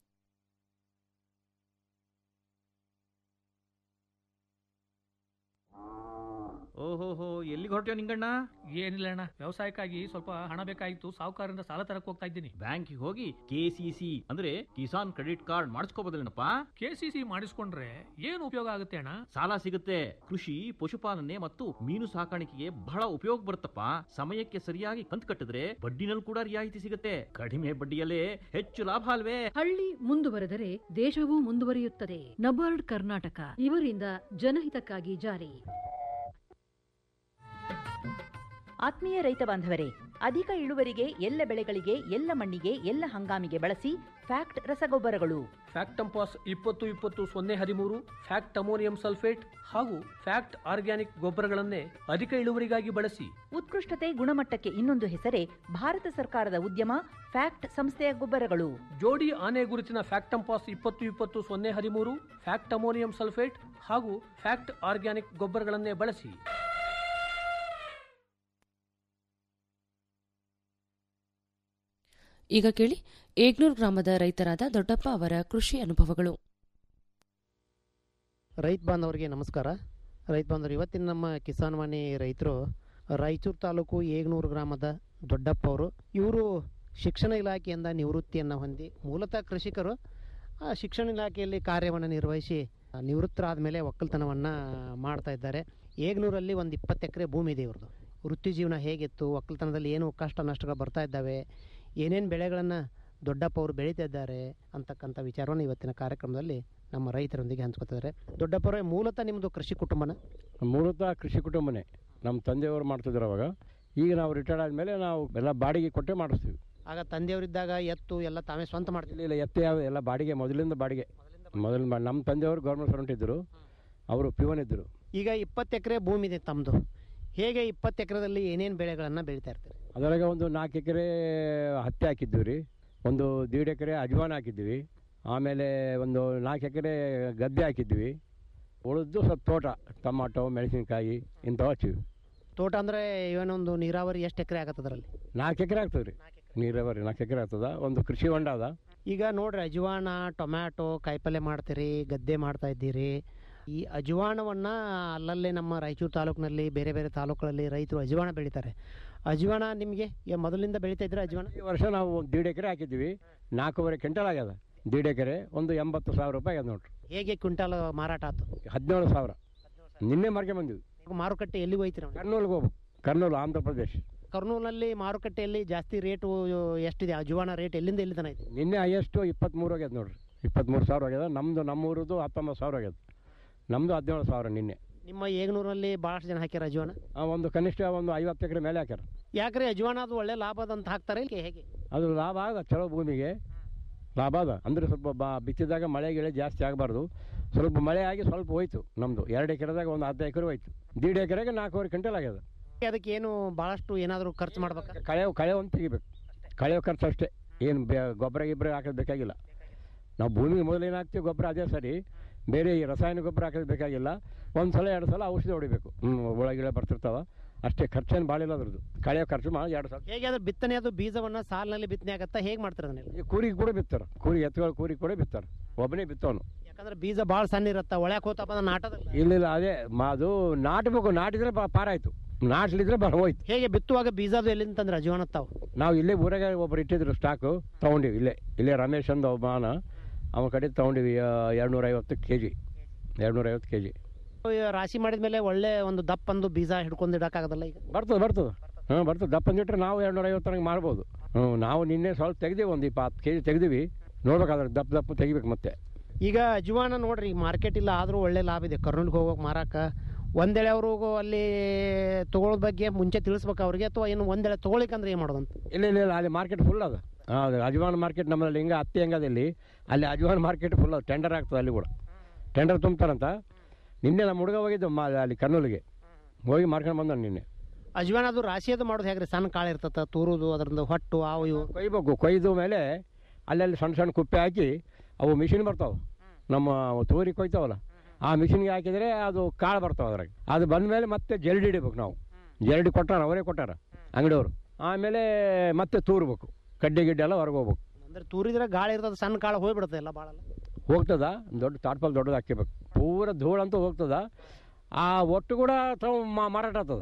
ಓಹೋಹೋ ಎಲ್ಲಿಗೆ ಹೊರಟ್ಯೋ ನಿಂಗಣ್ಣ ಏನಿಲ್ಲ ಅಣ್ಣ ವ್ಯವಸಾಯಕ್ಕಾಗಿ ಸ್ವಲ್ಪ ಹಣ ಬೇಕಾಗಿತ್ತು ಸಾಹುಕಾರರಿಂದ ಸಾಲ ತರಕ್ ಹೋಗ್ತಾ ಇದ್ದೀನಿ ಬ್ಯಾಂಕಿಗೆ ಹೋಗಿ ಕೆಸಿಸಿ ಅಂದ್ರೆ ಕಿಸಾನ್ ಕ್ರೆಡಿಟ್ ಕಾರ್ಡ್ ಮಾಡಿಸ್ಕೋಬೋದಲ್ಲೇನಪ್ಪ ಕೆಸಿಸಿ ಮಾಡಿಸ್ಕೊಂಡ್ರೆ ಏನು ಉಪಯೋಗ ಆಗುತ್ತೆ ಅಣ್ಣ ಸಾಲ ಸಿಗುತ್ತೆ ಕೃಷಿ ಪಶುಪಾಲನೆ ಮತ್ತು ಮೀನು ಸಾಕಾಣಿಕೆಗೆ ಬಹಳ ಉಪಯೋಗ ಬರುತ್ತಪ್ಪ ಸಮಯಕ್ಕೆ ಸರಿಯಾಗಿ ಕಂತು ಕಟ್ಟಿದ್ರೆ ಬಡ್ಡಿನಲ್ಲಿ ಕೂಡ ರಿಯಾಯಿತಿ ಸಿಗುತ್ತೆ ಕಡಿಮೆ ಬಡ್ಡಿಯಲ್ಲೇ ಹೆಚ್ಚು ಲಾಭ ಅಲ್ವೇ ಹಳ್ಳಿ ಮುಂದುವರೆದರೆ ದೇಶವೂ ಮುಂದುವರಿಯುತ್ತದೆ ನಬಾರ್ಡ್ ಕರ್ನಾಟಕ ಇವರಿಂದ ಜನಹಿತಕ್ಕಾಗಿ ಜಾರಿ ಆತ್ಮೀಯ ರೈತ ಬಾಂಧವರೇ ಅಧಿಕ ಇಳುವರಿಗೆ ಎಲ್ಲ ಬೆಳೆಗಳಿಗೆ ಎಲ್ಲ ಮಣ್ಣಿಗೆ ಎಲ್ಲ ಹಂಗಾಮಿಗೆ ಬಳಸಿ ಫ್ಯಾಕ್ಟ್ ರಸಗೊಬ್ಬರಗಳು ಫ್ಯಾಕ್ಟಂಪಾಸ್ ಇಪ್ಪತ್ತು ಇಪ್ಪತ್ತು ಸೊನ್ನೆ ಹದಿಮೂರು ಫ್ಯಾಕ್ಟ್ ಅಮೋನಿಯಂ ಸಲ್ಫೇಟ್ ಹಾಗೂ ಫ್ಯಾಕ್ಟ್ ಆರ್ಗ್ಯಾನಿಕ್ ಗೊಬ್ಬರಗಳನ್ನೇ ಅಧಿಕ ಇಳುವರಿಗಾಗಿ ಬಳಸಿ ಉತ್ಕೃಷ್ಟತೆ ಗುಣಮಟ್ಟಕ್ಕೆ ಇನ್ನೊಂದು ಹೆಸರೇ ಭಾರತ ಸರ್ಕಾರದ ಉದ್ಯಮ ಫ್ಯಾಕ್ಟ್ ಸಂಸ್ಥೆಯ ಗೊಬ್ಬರಗಳು ಜೋಡಿ ಆನೆ ಗುರುತಿನ ಫ್ಯಾಕ್ಟಂಪಾಸ್ ಇಪ್ಪತ್ತು ಇಪ್ಪತ್ತು ಸೊನ್ನೆ ಹದಿಮೂರು ಫ್ಯಾಕ್ಟ್ ಅಮೋನಿಯಂ ಸಲ್ಫೇಟ್ ಹಾಗೂ ಫ್ಯಾಕ್ಟ್ ಆರ್ಗ್ಯಾನಿಕ್ ಗೊಬ್ಬರಗಳನ್ನೇ ಬಳಸಿ ಈಗ ಕೇಳಿ ಏಗ್ನೂರ್ ಗ್ರಾಮದ ರೈತರಾದ ದೊಡ್ಡಪ್ಪ ಅವರ ಕೃಷಿ ಅನುಭವಗಳು ರೈತ ಬಾಂಧವರಿಗೆ ನಮಸ್ಕಾರ ರೈತ ಬಾಂಧವರು ಇವತ್ತಿನ ನಮ್ಮ ಕಿಸಾನ್ ವಾಣಿ ರೈತರು ರಾಯಚೂರು ತಾಲೂಕು ಏಗ್ನೂರು ಗ್ರಾಮದ ದೊಡ್ಡಪ್ಪ ಅವರು ಇವರು ಶಿಕ್ಷಣ ಇಲಾಖೆಯಿಂದ ನಿವೃತ್ತಿಯನ್ನು ಹೊಂದಿ ಮೂಲತಃ ಕೃಷಿಕರು ಆ ಶಿಕ್ಷಣ ಇಲಾಖೆಯಲ್ಲಿ ಕಾರ್ಯವನ್ನು ನಿರ್ವಹಿಸಿ ಆ, ನಿವೃತ್ತರಾದ ಮೇಲೆ ಒಕ್ಕಲ್ತನವನ್ನು ಮಾಡ್ತಾ ಇದ್ದಾರೆ ಏಗ್ನೂರಲ್ಲಿ ಒಂದು ಇಪ್ಪತ್ತು ಎಕರೆ ಭೂಮಿ ಇದೆ ಇವ್ರದ್ದು ವೃತ್ತಿ ಜೀವನ ಹೇಗಿತ್ತು ಒಕ್ಕಲ್ತನದಲ್ಲಿ ಏನು ಕಷ್ಟ ನಷ್ಟಗಳು ಬರ್ತಾ ಇದ್ದಾವೆ ಏನೇನು ಬೆಳೆಗಳನ್ನು ದೊಡ್ಡಪ್ಪ ಅವರು ಬೆಳೀತಾ ಇದ್ದಾರೆ ಅಂತಕ್ಕಂಥ ವಿಚಾರವನ್ನು ಇವತ್ತಿನ ಕಾರ್ಯಕ್ರಮದಲ್ಲಿ ನಮ್ಮ ರೈತರೊಂದಿಗೆ ಹಂಚ್ಕೊತಿದ್ದಾರೆ ದೊಡ್ಡಪ್ಪರೇ ಮೂಲತಃ ನಿಮ್ಮದು ಕೃಷಿ ಕುಟುಂಬನ ಮೂಲತಃ ಕೃಷಿ ಕುಟುಂಬನೇ ನಮ್ಮ ತಂದೆಯವರು ಮಾಡ್ತಿದ್ರು ಅವಾಗ ಈಗ ನಾವು ರಿಟೈರ್ಡ್ ಆದಮೇಲೆ ನಾವು ಎಲ್ಲ ಬಾಡಿಗೆ ಕೊಟ್ಟೆ ಮಾಡಿಸ್ತೀವಿ ಆಗ ತಂದೆಯವರಿದ್ದಾಗ ಎತ್ತು ಎಲ್ಲ ತಾವೇ ಸ್ವಂತ ಮಾಡ್ತಿದ್ರು ಇಲ್ಲ ಎತ್ತೆ ಯಾವ ಎಲ್ಲ ಬಾಡಿಗೆ ಮೊದಲಿಂದ ಬಾಡಿಗೆ ಮೊದಲಿಂದ ಬಾ- ನಮ್ಮ ತಂದೆಯವರು ಗೌರ್ಮೆಂಟ್ ಸರ್ವೆಂಟ್ ಇದ್ದರು ಅವರು ಪಿವನ್ ಇದ್ದರು ಈಗ ಇಪ್ಪತ್ತು ಎಕರೆ ಭೂಮಿ ಇದೆ ತಮ್ಮದು ಹೇಗೆ ಇಪ್ಪತ್ತು ಎಕರೆದಲ್ಲಿ ಏನೇನು ಬೆಳೆಗಳನ್ನು ಬೆಳೀತಾ ಇರ್ತೀರಿ ಅದರಾಗ ಒಂದು ನಾಲ್ಕು ಎಕರೆ ಹತ್ತಿ ಹಾಕಿದ್ದೀವಿ ರೀ ಒಂದು ದೀಡ್ ಎಕರೆ ಅಜ್ವಾನ ಹಾಕಿದ್ವಿ ಆಮೇಲೆ ಒಂದು ನಾಲ್ಕು ಎಕರೆ ಗದ್ದೆ ಹಾಕಿದ್ವಿ ಉಳಿದು ಸ್ವಲ್ಪ ತೋಟ ಟೊಮಾಟೊ ಮೆಣಸಿನ್ಕಾಯಿ ಇಂಥವು ಹಚ್ಚಿವಿ ತೋಟ ಅಂದರೆ ಇವನೊಂದು ನೀರಾವರಿ ಎಷ್ಟು ಎಕರೆ ಆಗತ್ತೆ ಅದರಲ್ಲಿ ನಾಲ್ಕು ಎಕರೆ ಆಗ್ತದೆ ರೀ ನೀರಾವರಿ ನಾಲ್ಕು ಎಕರೆ ಆಗ್ತದ ಒಂದು ಕೃಷಿ ಹೊಂಡ ಅದ ಈಗ ನೋಡ್ರಿ ಅಜವಾನ ಟೊಮ್ಯಾಟೊ ಕಾಯಿಪಲ್ಯ ಮಾಡ್ತೀರಿ ಗದ್ದೆ ಮಾಡ್ತಾ ಇದ್ದೀರಿ ಈ ಅಜವಾನವನ್ನು ಅಲ್ಲಲ್ಲೇ ನಮ್ಮ ರಾಯಚೂರು ತಾಲೂಕಿನಲ್ಲಿ ಬೇರೆ ಬೇರೆ ತಾಲೂಕುಗಳಲ್ಲಿ ರೈತರು ಅಜವಾನ ಬೆಳೀತಾರೆ ಅಜವಾನ ನಿಮಗೆ ಮೊದಲಿಂದ ಬೆಳೀತಾ ಇದ್ರೆ ಅಜವಾನ ಈ ವರ್ಷ ನಾವು ಒಂದು ದೀಡ್ ಎಕರೆ ಹಾಕಿದ್ವಿ ನಾಲ್ಕೂವರೆ ಕ್ವಿಂಟಲ್ ಆಗ್ಯದ ದೀಡ್ ಎಕರೆ ಒಂದು ಎಂಬತ್ತು ಸಾವಿರ ರೂಪಾಯಿ ಆಗ್ಯದ ನೋಡ್ರಿ ಹೇಗೆ ಕ್ವಿಂಟಾಲ್ ಮಾರಾಟ ಆಯ್ತು ಹದಿನೇಳು ಸಾವಿರ ನಿನ್ನೆ ಮಾರ್ಕೆ ಬಂದಿವಿ ಮಾರುಕಟ್ಟೆ ಎಲ್ಲಿ ಹೋಯ್ತೀರ ಕರ್ನೂಲ್ಗೆ ಹೋಗ್ಬೇಕು ಕರ್ನೂಲು ಆಂಧ್ರ ಪ್ರದೇಶ್ ಕರ್ನೂಲ್ನಲ್ಲಿ ಮಾರುಕಟ್ಟೆಯಲ್ಲಿ ಜಾಸ್ತಿ ರೇಟು ಎಷ್ಟಿದೆ ಅಜವಾನ ರೇಟ್ ಎಲ್ಲಿಂದ ಎಲ್ಲಿ ತನಕ ಐತಿ ನಿನ್ನೆ ಹೈಯೆಸ್ಟು ಇಪ್ಪತ್ತ್ಮೂರು ಆಗ್ಯದ ನೋಡ್ರಿ ಇಪ್ಪತ್ತ್ಮೂರು ಸಾವಿರ ಆಗ್ಯದ ನಮ್ಮದು ನಮ್ಮೂರದು ಹತ್ತೊಂಬತ್ತು ಸಾವಿರ ಆಗ್ಯದ ನಮ್ಮದು ಹದಿನೇಳು ಸಾವಿರ ನಿನ್ನೆ ನಿಮ್ಮ ಏಗ್ನೂರಲ್ಲಿ ಭಾಳಷ್ಟು ಜನ ಹಾಕ್ಯಾರ ಅಜವಾನ ಆ, ಒಂದು ಕನಿಷ್ಠ ಒಂದು ಐವತ್ತು ಎಕರೆ ಮೇಲೆ ಹಾಕ್ಯಾರ ಯಾಕ್ರೆ ಅಜವಾನ ಅದು ಒಳ್ಳೆ ಲಾಭ ಅದ ಅಂತ ಹಾಕ್ತಾರೆ ಇಲ್ಲಿ ಹೇಗೆ ಅದು ಲಾಭ ಆದ ಚಲೋ ಭೂಮಿಗೆ ಲಾಭ ಅದ ಅಂದರೆ ಸ್ವಲ್ಪ ಬಾ ಬಿತ್ತಿದಾಗ ಮಳೆ ಗಿಳೆ ಜಾಸ್ತಿ ಆಗಬಾರ್ದು ಸ್ವಲ್ಪ ಮಳೆ ಆಗಿ ಸ್ವಲ್ಪ ಹೋಯ್ತು ನಮ್ಮದು ಎರಡು ಎಕರೆದಾಗ ಒಂದು ಹತ್ತು ಎಕರೆ ಹೋಯ್ತು ದೀಡ್ ಎಕರೆಗೆ ನಾಲ್ಕೂವರೆ ಕ್ವಿಂಟಲ್ ಆಗ್ಯದ ಅದಕ್ಕೆ ಏನು ಭಾಳಷ್ಟು ಏನಾದರೂ ಖರ್ಚು ಮಾಡ್ಬೇಕಾ ಕಳೆ ಕಳೆ ಒಂದು ತೆಗಿಬೇಕು ಕಳೆಯೋ ಖರ್ಚು ಅಷ್ಟೇ ಏನು ಬೆ ಗೊಬ್ಬರ ಗಿಬ್ಬರ ಹಾಕೋದು ಬೇಕಾಗಿಲ್ಲ ನಾವು ಭೂಮಿಗೆ ಮೊದಲೇನು ಹಾಕ್ತೀವಿ ಗೊಬ್ಬರ ಅದೇ ಸರಿ ಬೇರೆ ಈ ರಾಸಾಯನಿಕ ಗೊಬ್ಬರ ಹಾಕೋದು ಬೇಕಾಗಿಲ್ಲ ಒಂದು ಸಲ ಎರಡು ಸಲ ಔಷಧಿ ಹೊಡಿಬೇಕು ಹ್ಞೂ ಒಳಗಿಳೆ ಬರ್ತಿರ್ತಾವ ಅಷ್ಟೇ ಖರ್ಚೇನು ಭಾಳ ಇಲ್ಲ ಅದ್ರದ್ದು ಕಳೆಯೋ ಖರ್ಚು ಮಾಡಿ ಎರಡು ಸಲ ಹೇಗೆ ಅದು ಬಿತ್ತನೆ ಅದು ಬೀಜವನ್ನ ಸಾಲಿನಲ್ಲಿ ಬಿತ್ತನೆ ಆಗತ್ತಾ ಹೇಗೆ ಮಾಡ್ತಾರೆ ಅದನ್ನೆಲ್ಲ ಈ ಕೂರಿಗೆ ಕೂಡ ಬಿತ್ತಾರೆ ಕೂರಿ ಎತ್ತುಗಳು ಕೂರಿ ಕೂಡ ಬಿತ್ತಾರೆ ಒಬ್ಬನೇ ಬಿತ್ತವನು ಯಾಕಂದ್ರೆ ಬೀಜ ಭಾಳ ಸಣ್ಣ ಇರತ್ತ ಒಳಗೆ ಹೋತಪ್ಪ ಅಂದ್ರೆ ನಾಟದ ಇಲ್ಲ ಅದೇ ಮಾ- ಅದು ನಾಟಬೇಕು ನಾಟಿದ್ರೆ ಪಾ- ಪಾರಾಯ್ತು ನಾಟ್ಲಿದ್ರೆ ಬರ ಹೋಯ್ತು ಹೇಗೆ ಬಿತ್ತುವಾಗ ಬೀಜ ಅದು ಎಲ್ಲಿಂದ ತಂದ್ರೆ ಅಜವಾನ ತಾವು ನಾವು ಇಲ್ಲೇ ಊರಾಗ ಒಬ್ರು ಇಟ್ಟಿದ್ರು ಸ್ಟಾಕು ತೊಗೊಂಡಿವಿ ಇಲ್ಲೇ ಇಲ್ಲೇ ರಮೇಶ್ ಅಂದ ಒಬ್ಬ ಮಾನ ಅವನ ಕಡೆ ತೊಗೊಂಡಿವಿ ಎರಡುನೂರ ಐವತ್ತು ಕೆ ಜಿ ಎರಡುನೂರ ಐವತ್ತು ಕೆ ಜಿ ರಾಶಿ ಮಾಡಿದ ಮೇಲೆ ಒಳ್ಳೆ ಒಂದು ದಪ್ಪಂದು ಬೀಜ ಹಿಡ್ಕೊಂಡು ಇಡಕ್ಕಾಗದಲ್ಲ ಈಗ ಬರ್ತದೆ ಬರ್ತದೆ ಹಾಂ ಬರ್ತದೆ ದಪ್ಪಂದಿಟ್ರೆ ನಾವು ಎರಡುನೂರ ಐವತ್ತರಂಗೆ ಮಾಡ್ಬೋದು ಹ್ಞೂ ನಾವು ನಿನ್ನೆ ಸ್ವಲ್ಪ ತೆಗ್ದೀವಿ ಒಂದು ಇಪ್ಪತ್ತು ಕೆ ಜಿ ತೆಗ್ದೀವಿ ನೋಡ್ಬೇಕಾದ್ರೆ ದಪ್ಪ ದಪ್ಪ ತೆಗಿಬೇಕು ಮತ್ತೆ ಈಗ ಅಜವಾನ ನೋಡ್ರಿ ಮಾರ್ಕೆಟ್ ಇಲ್ಲ ಆದರೂ ಒಳ್ಳೆ ಲಾಭ ಇದೆ ಕರ್ನೂಲ್ಗೆ ಹೋಗೋಕೆ ಮಾರಾಕ ಒಂದೇಳೆ ಅವರು ಅಲ್ಲಿ ತಗೊಳ್ಳೋದ್ ಬಗ್ಗೆ ಮುಂಚೆ ತಿಳಿಸ್ಬೇಕು ಅವ್ರಿಗೆ ಅಥವಾ ಏನು ಒಂದೇಳೆ ತೊಗೊಳಿಕಂದ್ರೆ ಏನು ಮಾಡೋದಂತ ಇಲ್ಲ ಇಲ್ಲ ಇಲ್ಲ ಅಲ್ಲಿ ಮಾರ್ಕೆಟ್ ಫುಲ್ ಅದ ಹೌದು ಅಜ್ವಾನ್ ಮಾರ್ಕೆಟ್ ನಮ್ಮಲ್ಲಿ ಹಿಂಗೆ ಹತ್ತಿ ಹೆಂಗದ ಇಲ್ಲಿ ಅಲ್ಲಿ ಅಜ್ವಾನ್ ಮಾರ್ಕೆಟ್ ಫುಲ್ ಅದು ಟೆಂಡರ್ ಆಗ್ತದೆ ಅಲ್ಲಿ ಕೂಡ ಟೆಂಡರ್ ತುಂಬ್ತಾರಂತ ನಿನ್ನೆ ನಮ್ಮ ಹುಡುಗ ಹೋಗಿದ್ದು ಮಾ ಅಲ್ಲಿ ಕರ್ನೂಲಿಗೆ ಹೋಗಿ ಮಾರ್ಕೊಂಡು ಬಂದ ನಿನ್ನೆ ಅಜವಾನ ಅದು ರಾಶಿ ಅದು ಮಾಡೋದು ಹೇಗ್ರಿ ಸಣ್ಣ ಕಾಳು ಇರ್ತತ ತೂರುದು ಅದರಿಂದ ಹೊಟ್ಟು ಆವು ಇವು ಕೊಯ್ಬೇಕು ಕೊಯ್ದು ಮೇಲೆ ಅಲ್ಲಲ್ಲಿ ಸಣ್ಣ ಸಣ್ಣ ಕುಪ್ಪೆ ಹಾಕಿ ಅವು ಮಿಷಿನ್ ಬರ್ತಾವೆ ನಮ್ಮ ತೂರಿ ಕೊಯ್ತಾವಲ್ಲ ಆ ಮಿಷಿನ್ಗೆ ಹಾಕಿದರೆ ಅದು ಕಾಳು ಬರ್ತಾವೆ ಅದ್ರಾಗ ಅದು ಬಂದ ಮೇಲೆ ಮತ್ತೆ ಜಲ್ಡಿ ಹಿಡಿಬೇಕು ನಾವು ಜಲ್ಡಿ ಕೊಟ್ಟಾರ ಅವರೇ ಕೊಟ್ಟಾರ ಅಂಗಡಿಯವರು ಆಮೇಲೆ ಮತ್ತೆ ತೂರ್ಬೇಕು ಕಡ್ಡಿ ಗಿಡ್ಡೆ ಎಲ್ಲ ಹೊರಗೆ ಹೋಗ್ಬೇಕು ಅಂದ್ರೆ ತೂರಿದ್ರೆ ಗಾಳಿ ಇರ್ತದ ಸಣ್ಣ ಕಾಳು ಹೋಗ್ಬಿಡುತ್ತೆ ಎಲ್ಲ ಭಾಳ ಹೋಗ್ತದ ದೊಡ್ಡ ತಾಟ್ಪಲ್ ದೊಡ್ಡದು ಹಾಕಿಬೇಕು ಪೂರ ಧೂಳಂತೂ ಹೋಗ್ತದ ಆ ಒಟ್ಟು ಕೂಡ ತಗೊಂಡು ಮಾ- ಮಾರಾಟ ಆಗ್ತದ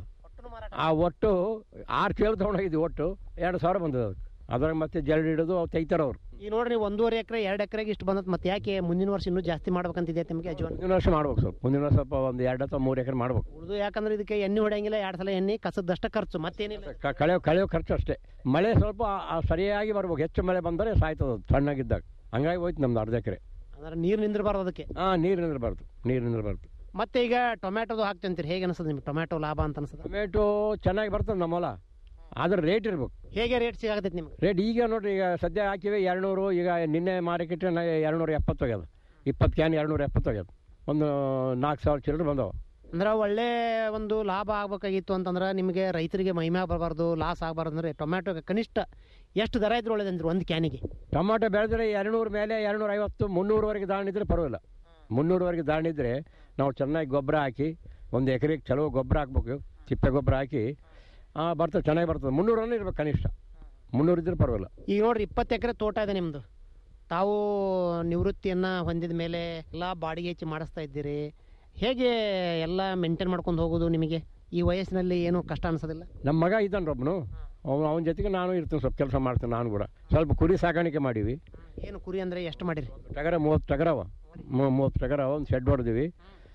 ಆ ಒಟ್ಟು ಆರು ಚೇಳು ತೊಗೊಂಡೋಗಿದ್ವಿ ಒಟ್ಟು ಎರಡು ಸಾವಿರ ಬಂದದ ಅದಕ್ಕೆ ಅದ್ರಾಗ ಮತ್ತೆ ಜಲ್ಡಿ ಹಿಡಿದು ಅವು ತೆಗಿತಾರ ಅವ್ರು ಈಗ ನೋಡ್ರಿ ನೀವು ಒಂದೂವರೆ ಎಕರೆ ಎರಡು ಎಕರೆಗೆ ಇಷ್ಟು ಬಂದತ್ ಮತ್ತೆ ಯಾಕೆ ಮುಂದಿನ ವರ್ಷ ಇನ್ನೂ ಜಾಸ್ತಿ ಮಾಡ್ಬೇಕಂತಿದೆ ನಿಮಗೆ ಅಜವಾನ ಮುಂದಿನ ವರ್ಷ ಮಾಡ್ಬೇಕು ಸ್ವಲ್ಪ ಮುಂದಿನ ವರ್ಷ ಸ್ವಲ್ಪ ಒಂದು ಎರಡು ಅಥವಾ ಮೂರು ಎಕರೆ ಮಾಡ್ಬೇಕು ಉಳಿದು ಯಾಕಂದ್ರೆ ಇದಕ್ಕೆ ಎಣ್ಣೆ ಹೊಡೆಯಂಗಿಲ್ಲ ಎರಡು ಸಲ ಎಣ್ಣೆ ಕಸದಷ್ಟ ಖರ್ಚು ಮತ್ತೇನಿಲ್ಲ ಕ- ಕಳೆಯೋ ಕಳೆಯೋ ಖರ್ಚು ಅಷ್ಟೇ ಮಳೆ ಸ್ವಲ್ಪ ಆ- ಸರಿಯಾಗಿ ಬರ್ಬೇಕು ಹೆಚ್ಚು ಮಳೆ ಬಂದರೆ ಸಾಯ್ತದ ಅದು ಸಣ್ಣಗಿದ್ದಾಗ ಹಂಗಾಗಿ ಹೋಯ್ತು ನಮ್ದು ಅರ್ಧ ಎಕರೆ ಅಂದ್ರೆ ನೀರು ನಿಂದಿರಬಾರ್ದು ಅದಕ್ಕೆ ಹಾಂ ನೀರು ನಿಂದಿರಬಾರ್ದು ನೀರು ನಿಂದಿರಬಾರ್ದು ಮತ್ತೆ ಈಗ ಟೊಮ್ಯಾಟೋದು ಹಾಕ್ತಂತೀರಿ ಹೇಗೆ ಅನಿಸ್ತದೆ ನಿಮ್ಗೆ ಟೊಮ್ಯಾಟೊ ಲಾಭ ಅಂತ ಅನ್ಸದ ಟೊಮೆಟೊ ಚೆನ್ನಾಗಿ ಬರ್ತದೆ ನಮ್ಮ ಹೊಲ ಆದ್ರೆ ರೇಟ್ ಇರ್ಬೇಕು ಹೇಗೆ ರೇಟ್ ಸಿಗಾಕತೈತಿ ನಿಮ್ಗೆ ರೇಟ್ ಈಗ ನೋಡ್ರಿ ಈಗ ಸದ್ಯ ಹಾಕಿವೆ ಎರಡುನೂರು ಈಗ ನಿನ್ನೆ ಮಾರ್ಕೆಟ್ ಎರಡುನೂರ ಎಪ್ಪತ್ತು ಹೋಗ್ಯದ ಇಪ್ಪತ್ತು ಕ್ಯಾನ್ ಎರಡುನೂರ ಎಪ್ಪತ್ತು ಹೋಗ್ಯದ ಒಂದು ನಾಲ್ಕು ಸಾವಿರ ಚಿಲ್ಲರೆ ಬಂದವ ಅಂದ್ರೆ ಒಳ್ಳೆ ಒಂದು ಲಾಭ ಆಗ್ಬೇಕಾಗಿತ್ತು ಅಂತಂದ್ರೆ ನಿಮಗೆ ರೈತರಿಗೆ ಮಹಿಮೆ ಬರಬಾರ್ದು ಲಾಸ್ ಆಗಬಾರ್ದು ಅಂದ್ರೆ ಟೊಮ್ಯಾಟೊ ಕನಿಷ್ಠ ಎಷ್ಟು ದರ ಇದ್ರೆ ಒಳ್ಳೇದಂದ್ರೆ ಒಂದು ಕ್ಯಾನಿಗೆ ಟೊಮಾಟೊ ಬೆಳೆದ್ರೆ ಎರಡುನೂರು ಮೇಲೆ ಎರಡುನೂರ ಐವತ್ತು ಮುನ್ನೂರವರೆಗೆ ದಾಣಿದ್ರೆ ಪರವಾಗಿಲ್ಲ ಮುನ್ನೂರವರೆಗೆ ದಾಣಿದ್ರೆ ನಾವು ಚೆನ್ನಾಗಿ ಗೊಬ್ಬರ ಹಾಕಿ ಒಂದು ಎಕರೆಗೆ ಚಲೋ ಗೊಬ್ಬರ ಹಾಕ್ಬೇಕು ತಿಪ್ಪೆ ಗೊಬ್ಬರ ಹಾಕಿ ಆ, ಬರ್ತದೆ ಚೆನ್ನಾಗಿ ಬರ್ತದೆ ಮುನ್ನೂರನೇ ಇರ್ಬೇಕು ಕನಿಷ್ಠ ಮುನ್ನೂರು ಇದ್ರೆ ಪರವಾಗಿಲ್ಲ ಈಗ ನೋಡ್ರಿ ಇಪ್ಪತ್ತು ಎಕರೆ ತೋಟ ಇದೆ ನಿಮ್ಮದು ತಾವು ನಿವೃತ್ತಿಯನ್ನು ಹೊಂದಿದ ಮೇಲೆ ಎಲ್ಲ ಬಾಡಿಗೆ ಹೆಚ್ಚು ಮಾಡಿಸ್ತಾ ಇದ್ದೀರಿ ಹೇಗೆ ಎಲ್ಲ ಮೇಂಟೈನ್ ಮಾಡ್ಕೊಂಡು ಹೋಗೋದು ನಿಮಗೆ ಈ ವಯಸ್ಸಿನಲ್ಲಿ ಏನು ಕಷ್ಟ ಅನ್ಸೋದಿಲ್ಲ ನಮ್ಮ ಮಗ ಇದ್ದಾನೆ ಒಬ್ಬನು ಅವನು ಅವನ ಜೊತೆಗೆ ನಾನು ಇರ್ತೀನಿ ಸ್ವಲ್ಪ ಕೆಲಸ ಮಾಡ್ತೀನಿ ನಾನು ಕೂಡ ಸ್ವಲ್ಪ ಕುರಿ ಸಾಕಾಣಿಕೆ ಮಾಡೀವಿ ಏನು ಕುರಿ ಅಂದರೆ ಎಷ್ಟು ಮಾಡಿರಿ ಟಗರ ಮೂವತ್ತು ಟಗರ ಅವ ಮೂ- ಮೂವತ್ತು ಟಗರ ಅವ ಒಂದು ಶೆಡ್ ಹೊಡೆದಿವಿ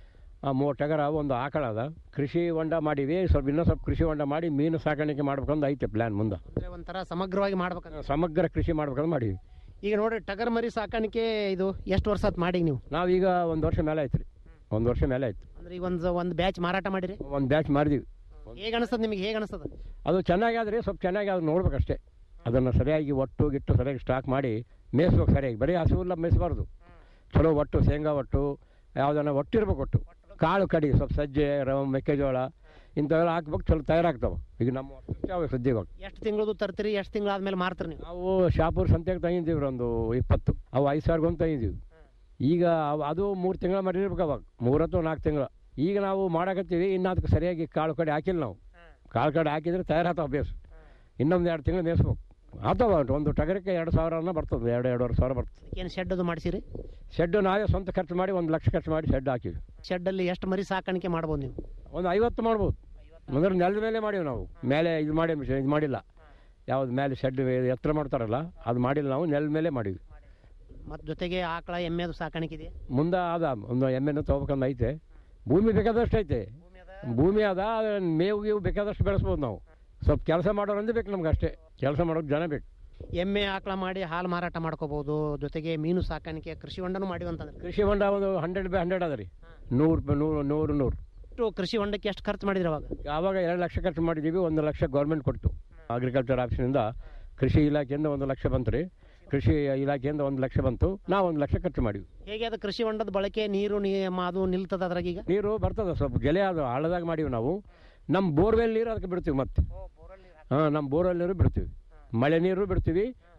ಆ ಮೂವತ್ತು ಟಗರ ಅವ ಒಂದು ಆಕಳ ಅದ ಕೃಷಿ ಹೊಂಡ ಮಾಡೀವಿ ಸ್ವಲ್ಪ ಇನ್ನೂ ಸ್ವಲ್ಪ ಕೃಷಿ ಹೊಂಡ ಮಾಡಿ ಮೀನು ಸಾಕಾಣಿಕೆ ಮಾಡ್ಬೇಕಂತ ಐತೆ ಪ್ಲ್ಯಾನ್ ಮುಂದೆ ಅಂದರೆ ಒಂಥರ ಸಮಗ್ರವಾಗಿ ಮಾಡ್ಬೇಕಂತ ಸಮಗ್ರ ಕೃಷಿ ಮಾಡ್ಬೇಕಂತ ಮಾಡೀವಿ ಈಗ ನೋಡ್ರಿ ಟಗರ್ ಮರಿ ಸಾಕಾಣಿಕೆ ಇದು ಎಷ್ಟು ವರ್ಷ ಆತ್ ಮಾಡಿ ನೀವು ನಾವೀಗ ಒಂದು ವರ್ಷ ಮೇಲೆ ಆಯ್ತು ರೀ ಒಂದು ವರ್ಷ ಮೇಲೆ ಆಯ್ತು ಅಂದ್ರೆ ಈಗ ಒಂದು ಒಂದು ಬ್ಯಾಚ್ ಮಾರಾಟ ಮಾಡಿರಿ ಒಂದು ಬ್ಯಾಚ್ ಮಾರಿದೀವಿ ಹೇಗೆ ಅನಿಸ್ತದೆ ನಿಮಗೆ ಹೇಗೆ ಅನಿಸ್ತದೆ ಅದು ಚೆನ್ನಾಗಿ ಆದರೆ ಸ್ವಲ್ಪ ಚೆನ್ನಾಗಿ ಅದು ನೋಡ್ಬೇಕಷ್ಟೇ ಅದನ್ನು ಸರಿಯಾಗಿ ಒಟ್ಟು ಗಿಟ್ಟು ಸರಿಯಾಗಿ ಸ್ಟಾಕ್ ಮಾಡಿ ಮೇಯಿಸ್ಬೇಕು ಸರಿಯಾಗಿ ಬರೀ ಹಸುವೆಲ್ಲ ಮೇಯಿಸಬಾರ್ದು ಚಲೋ ಒಟ್ಟು ಶೇಂಗಾ ಒಟ್ಟು ಯಾವುದನ್ನ ಒಟ್ಟು ಇರ್ಬೇಕು ಒಟ್ಟು ಕಾಳು ಕಡಿ ಸ್ವಲ್ಪ ಸಜ್ಜೆ ರವೆ ಮೆಕ್ಕೆಜೋಳ ಇಂಥವೆಲ್ಲ ಹಾಕ್ಬೇಕು ಚಲೋ ತಯಾರಾಗ್ತಾವೆ ಈಗ ನಮ್ಮ ಯಾವ ಸುದ್ದಿ ಇವಾಗ ಎಷ್ಟು ತಿಂಗಳದು ತರ್ತೀರಿ ಎಷ್ಟು ತಿಂಗಳಾದ್ಮೇಲೆ ಮಾರ್ತೀರಿ ನೀವು ನಾವು ಶಾಪುರ್ ಸಂತೆಗೆ ತಂದಿದ್ದೀವಿ ಒಂದು ಇಪ್ಪತ್ತು ಅವು ಐದು ಸಾವಿರಗೊಂದು ತಂದಿದ್ದೀವಿ ಈಗ ಅವು ಅದು ಮೂರು ತಿಂಗಳ ಮಾಡಿರ್ಬೇಕು ಅವಾಗ ಮೂರು ಅಥವಾ ನಾಲ್ಕು ತಿಂಗಳು ಈಗ ನಾವು ಮಾಡಕತ್ತೀವಿ ಇನ್ನು ಅದಕ್ಕೆ ಸರಿಯಾಗಿ ಕಾಳು ಕಡೆ ಹಾಕಿಲ್ಲ ನಾವು ಕಾಳು ಕಡೆ ಹಾಕಿದ್ರೆ ತಯಾರಾಗ್ತಾವ ಬೇಸ್ ಇನ್ನೊಂದು ಎರಡು ತಿಂಗಳು ಮೇಯಿಸ್ಬೇಕು ಆಗ್ತಾವ ಒಂದು ಟಗರಕ್ಕೆ ಎರಡು ಸಾವಿರನ ಬರ್ತದೆ ಎರಡು ಎರಡೂವರೆ ಸಾವಿರ ಬರ್ತದೆ ಏನು ಶೆಡ್ ಅದು ಮಾಡಿಸಿರಿ ಶೆಡ್ ನಾವೇ ಸ್ವಂತ ಖರ್ಚು ಮಾಡಿ ಒಂದು ಲಕ್ಷ ಖರ್ಚು ಮಾಡಿ ಶೆಡ್ ಹಾಕಿವಿ ಶೆಡ್ಡಲ್ಲಿ ಎಷ್ಟು ಮರಿ ಸಾಕಾಣಿಕೆ ಮಾಡ್ಬೋದು ನೀವು ಒಂದು ಐವತ್ತು ಮಾಡ್ಬೋದು ಅಂದ್ರೆ ನೆಲದ ಮೇಲೆ ಮಾಡೀವಿ ನಾವು ಮೇಲೆ ಇದು ಮಾಡಿ ಇದು ಮಾಡಿಲ್ಲ ಯಾವ್ದು ಮೇಲೆ ಶೆಡ್ ಎತ್ತರ ಮಾಡ್ತಾರಲ್ಲ ಅದು ಮಾಡಿಲ್ಲ ನಾವು ನೆಲದ ಮೇಲೆ ಮಾಡೀವಿ ಮತ್ತು ಜೊತೆಗೆ ಆಕಳ ಎಮ್ಮೆದು ಸಾಕಾಣಿಕೆ ಇದೆ ಮುಂದೆ ಅದ ಒಂದು ಎಮ್ಮೆನ ತೊಗೋಬೇಕಂತ ಐತೆ ಭೂಮಿ ಬೇಕಾದಷ್ಟು ಐತೆ ಭೂಮಿ ಅದ ಅದ್ರ ಮೇವು ಗೀವು ಬೇಕಾದಷ್ಟು ಬೆಳೆಸ್ಬೋದು ನಾವು ಸ್ವಲ್ಪ ಕೆಲಸ ಮಾಡೋರಂದ್ರೆ ಬೇಕು ನಮ್ಗೆ ಅಷ್ಟೇ ಕೆಲಸ ಮಾಡೋಕೆ ಜನ ಬೇಕು ಎಮ್ಮೆ ಆಕಳ ಮಾಡಿ ಹಾಲು ಮಾರಾಟ ಮಾಡ್ಕೋಬಹುದು ಜೊತೆಗೆ ಮೀನು ಸಾಕಾಣಿಕೆ ಕೃಷಿ ಹೊಂಡನೂ ಮಾಡಿವಂತಂದ್ರೆ ಕೃಷಿ ಹೊಂಡ ಒಂದು ಹಂಡ್ರೆಡ್ ಬೈ ಹಂಡ್ರೆಡ್ ಅದ ರೀ ನೂರು ರೂಪಾಯಿ ನೂರು ನೂರು ನೂರು ಎಷ್ಟು ಕೃಷಿ ಹೊಂಡಕ್ಕೆ ಎಷ್ಟು ಖರ್ಚು ಮಾಡಿದ್ರಿ ಅವಾಗ ಆವಾಗ ಎರಡು ಲಕ್ಷ ಖರ್ಚು ಮಾಡಿದ್ದೀವಿ ಒಂದು ಲಕ್ಷ ಗೌರ್ಮೆಂಟ್ ಕೊಡ್ತು ಅಗ್ರಿಕಲ್ಚರ್ ಆಫೀಸಿನಿಂದ ಕೃಷಿ ಇಲಾಖೆಯಿಂದ ಒಂದು ಲಕ್ಷ ಬಂತು ರೀ ಕೃಷಿ ಇಲಾಖೆಯಿಂದ ಒಂದು ಲಕ್ಷ ಬಂತು ನಾವು ಒಂದು ಲಕ್ಷ ಖರ್ಚು ಮಾಡಿವಿ ಹೇಗೆ ಅದು ಕೃಷಿ ಹೊಂಡದ ಬಳಕೆ ನೀರು ನೀ- ಅದು ನಿಲ್ತದ ಅದ್ರಾಗೀಗ ನೀರು ಬರ್ತದೆ ಸ್ವಲ್ಪ ಜಲೆ ಅದು ಹಳ್ಳದಾಗ ಮಾಡೀವಿ ನಾವು ನಮ್ಮ ಬೋರ್ವೆಲ್ ನೀರು ಅದಕ್ಕೆ ಬಿಡ್ತೀವಿ ಮತ್ತೆ ಹಾಂ ನಮ್ಮ ಬೋರ್ವೆಲ್ ನೀರು ಬಿಡ್ತೀವಿ ಮಳೆ ನೀರು ಬಿಡ್ತೀವಿ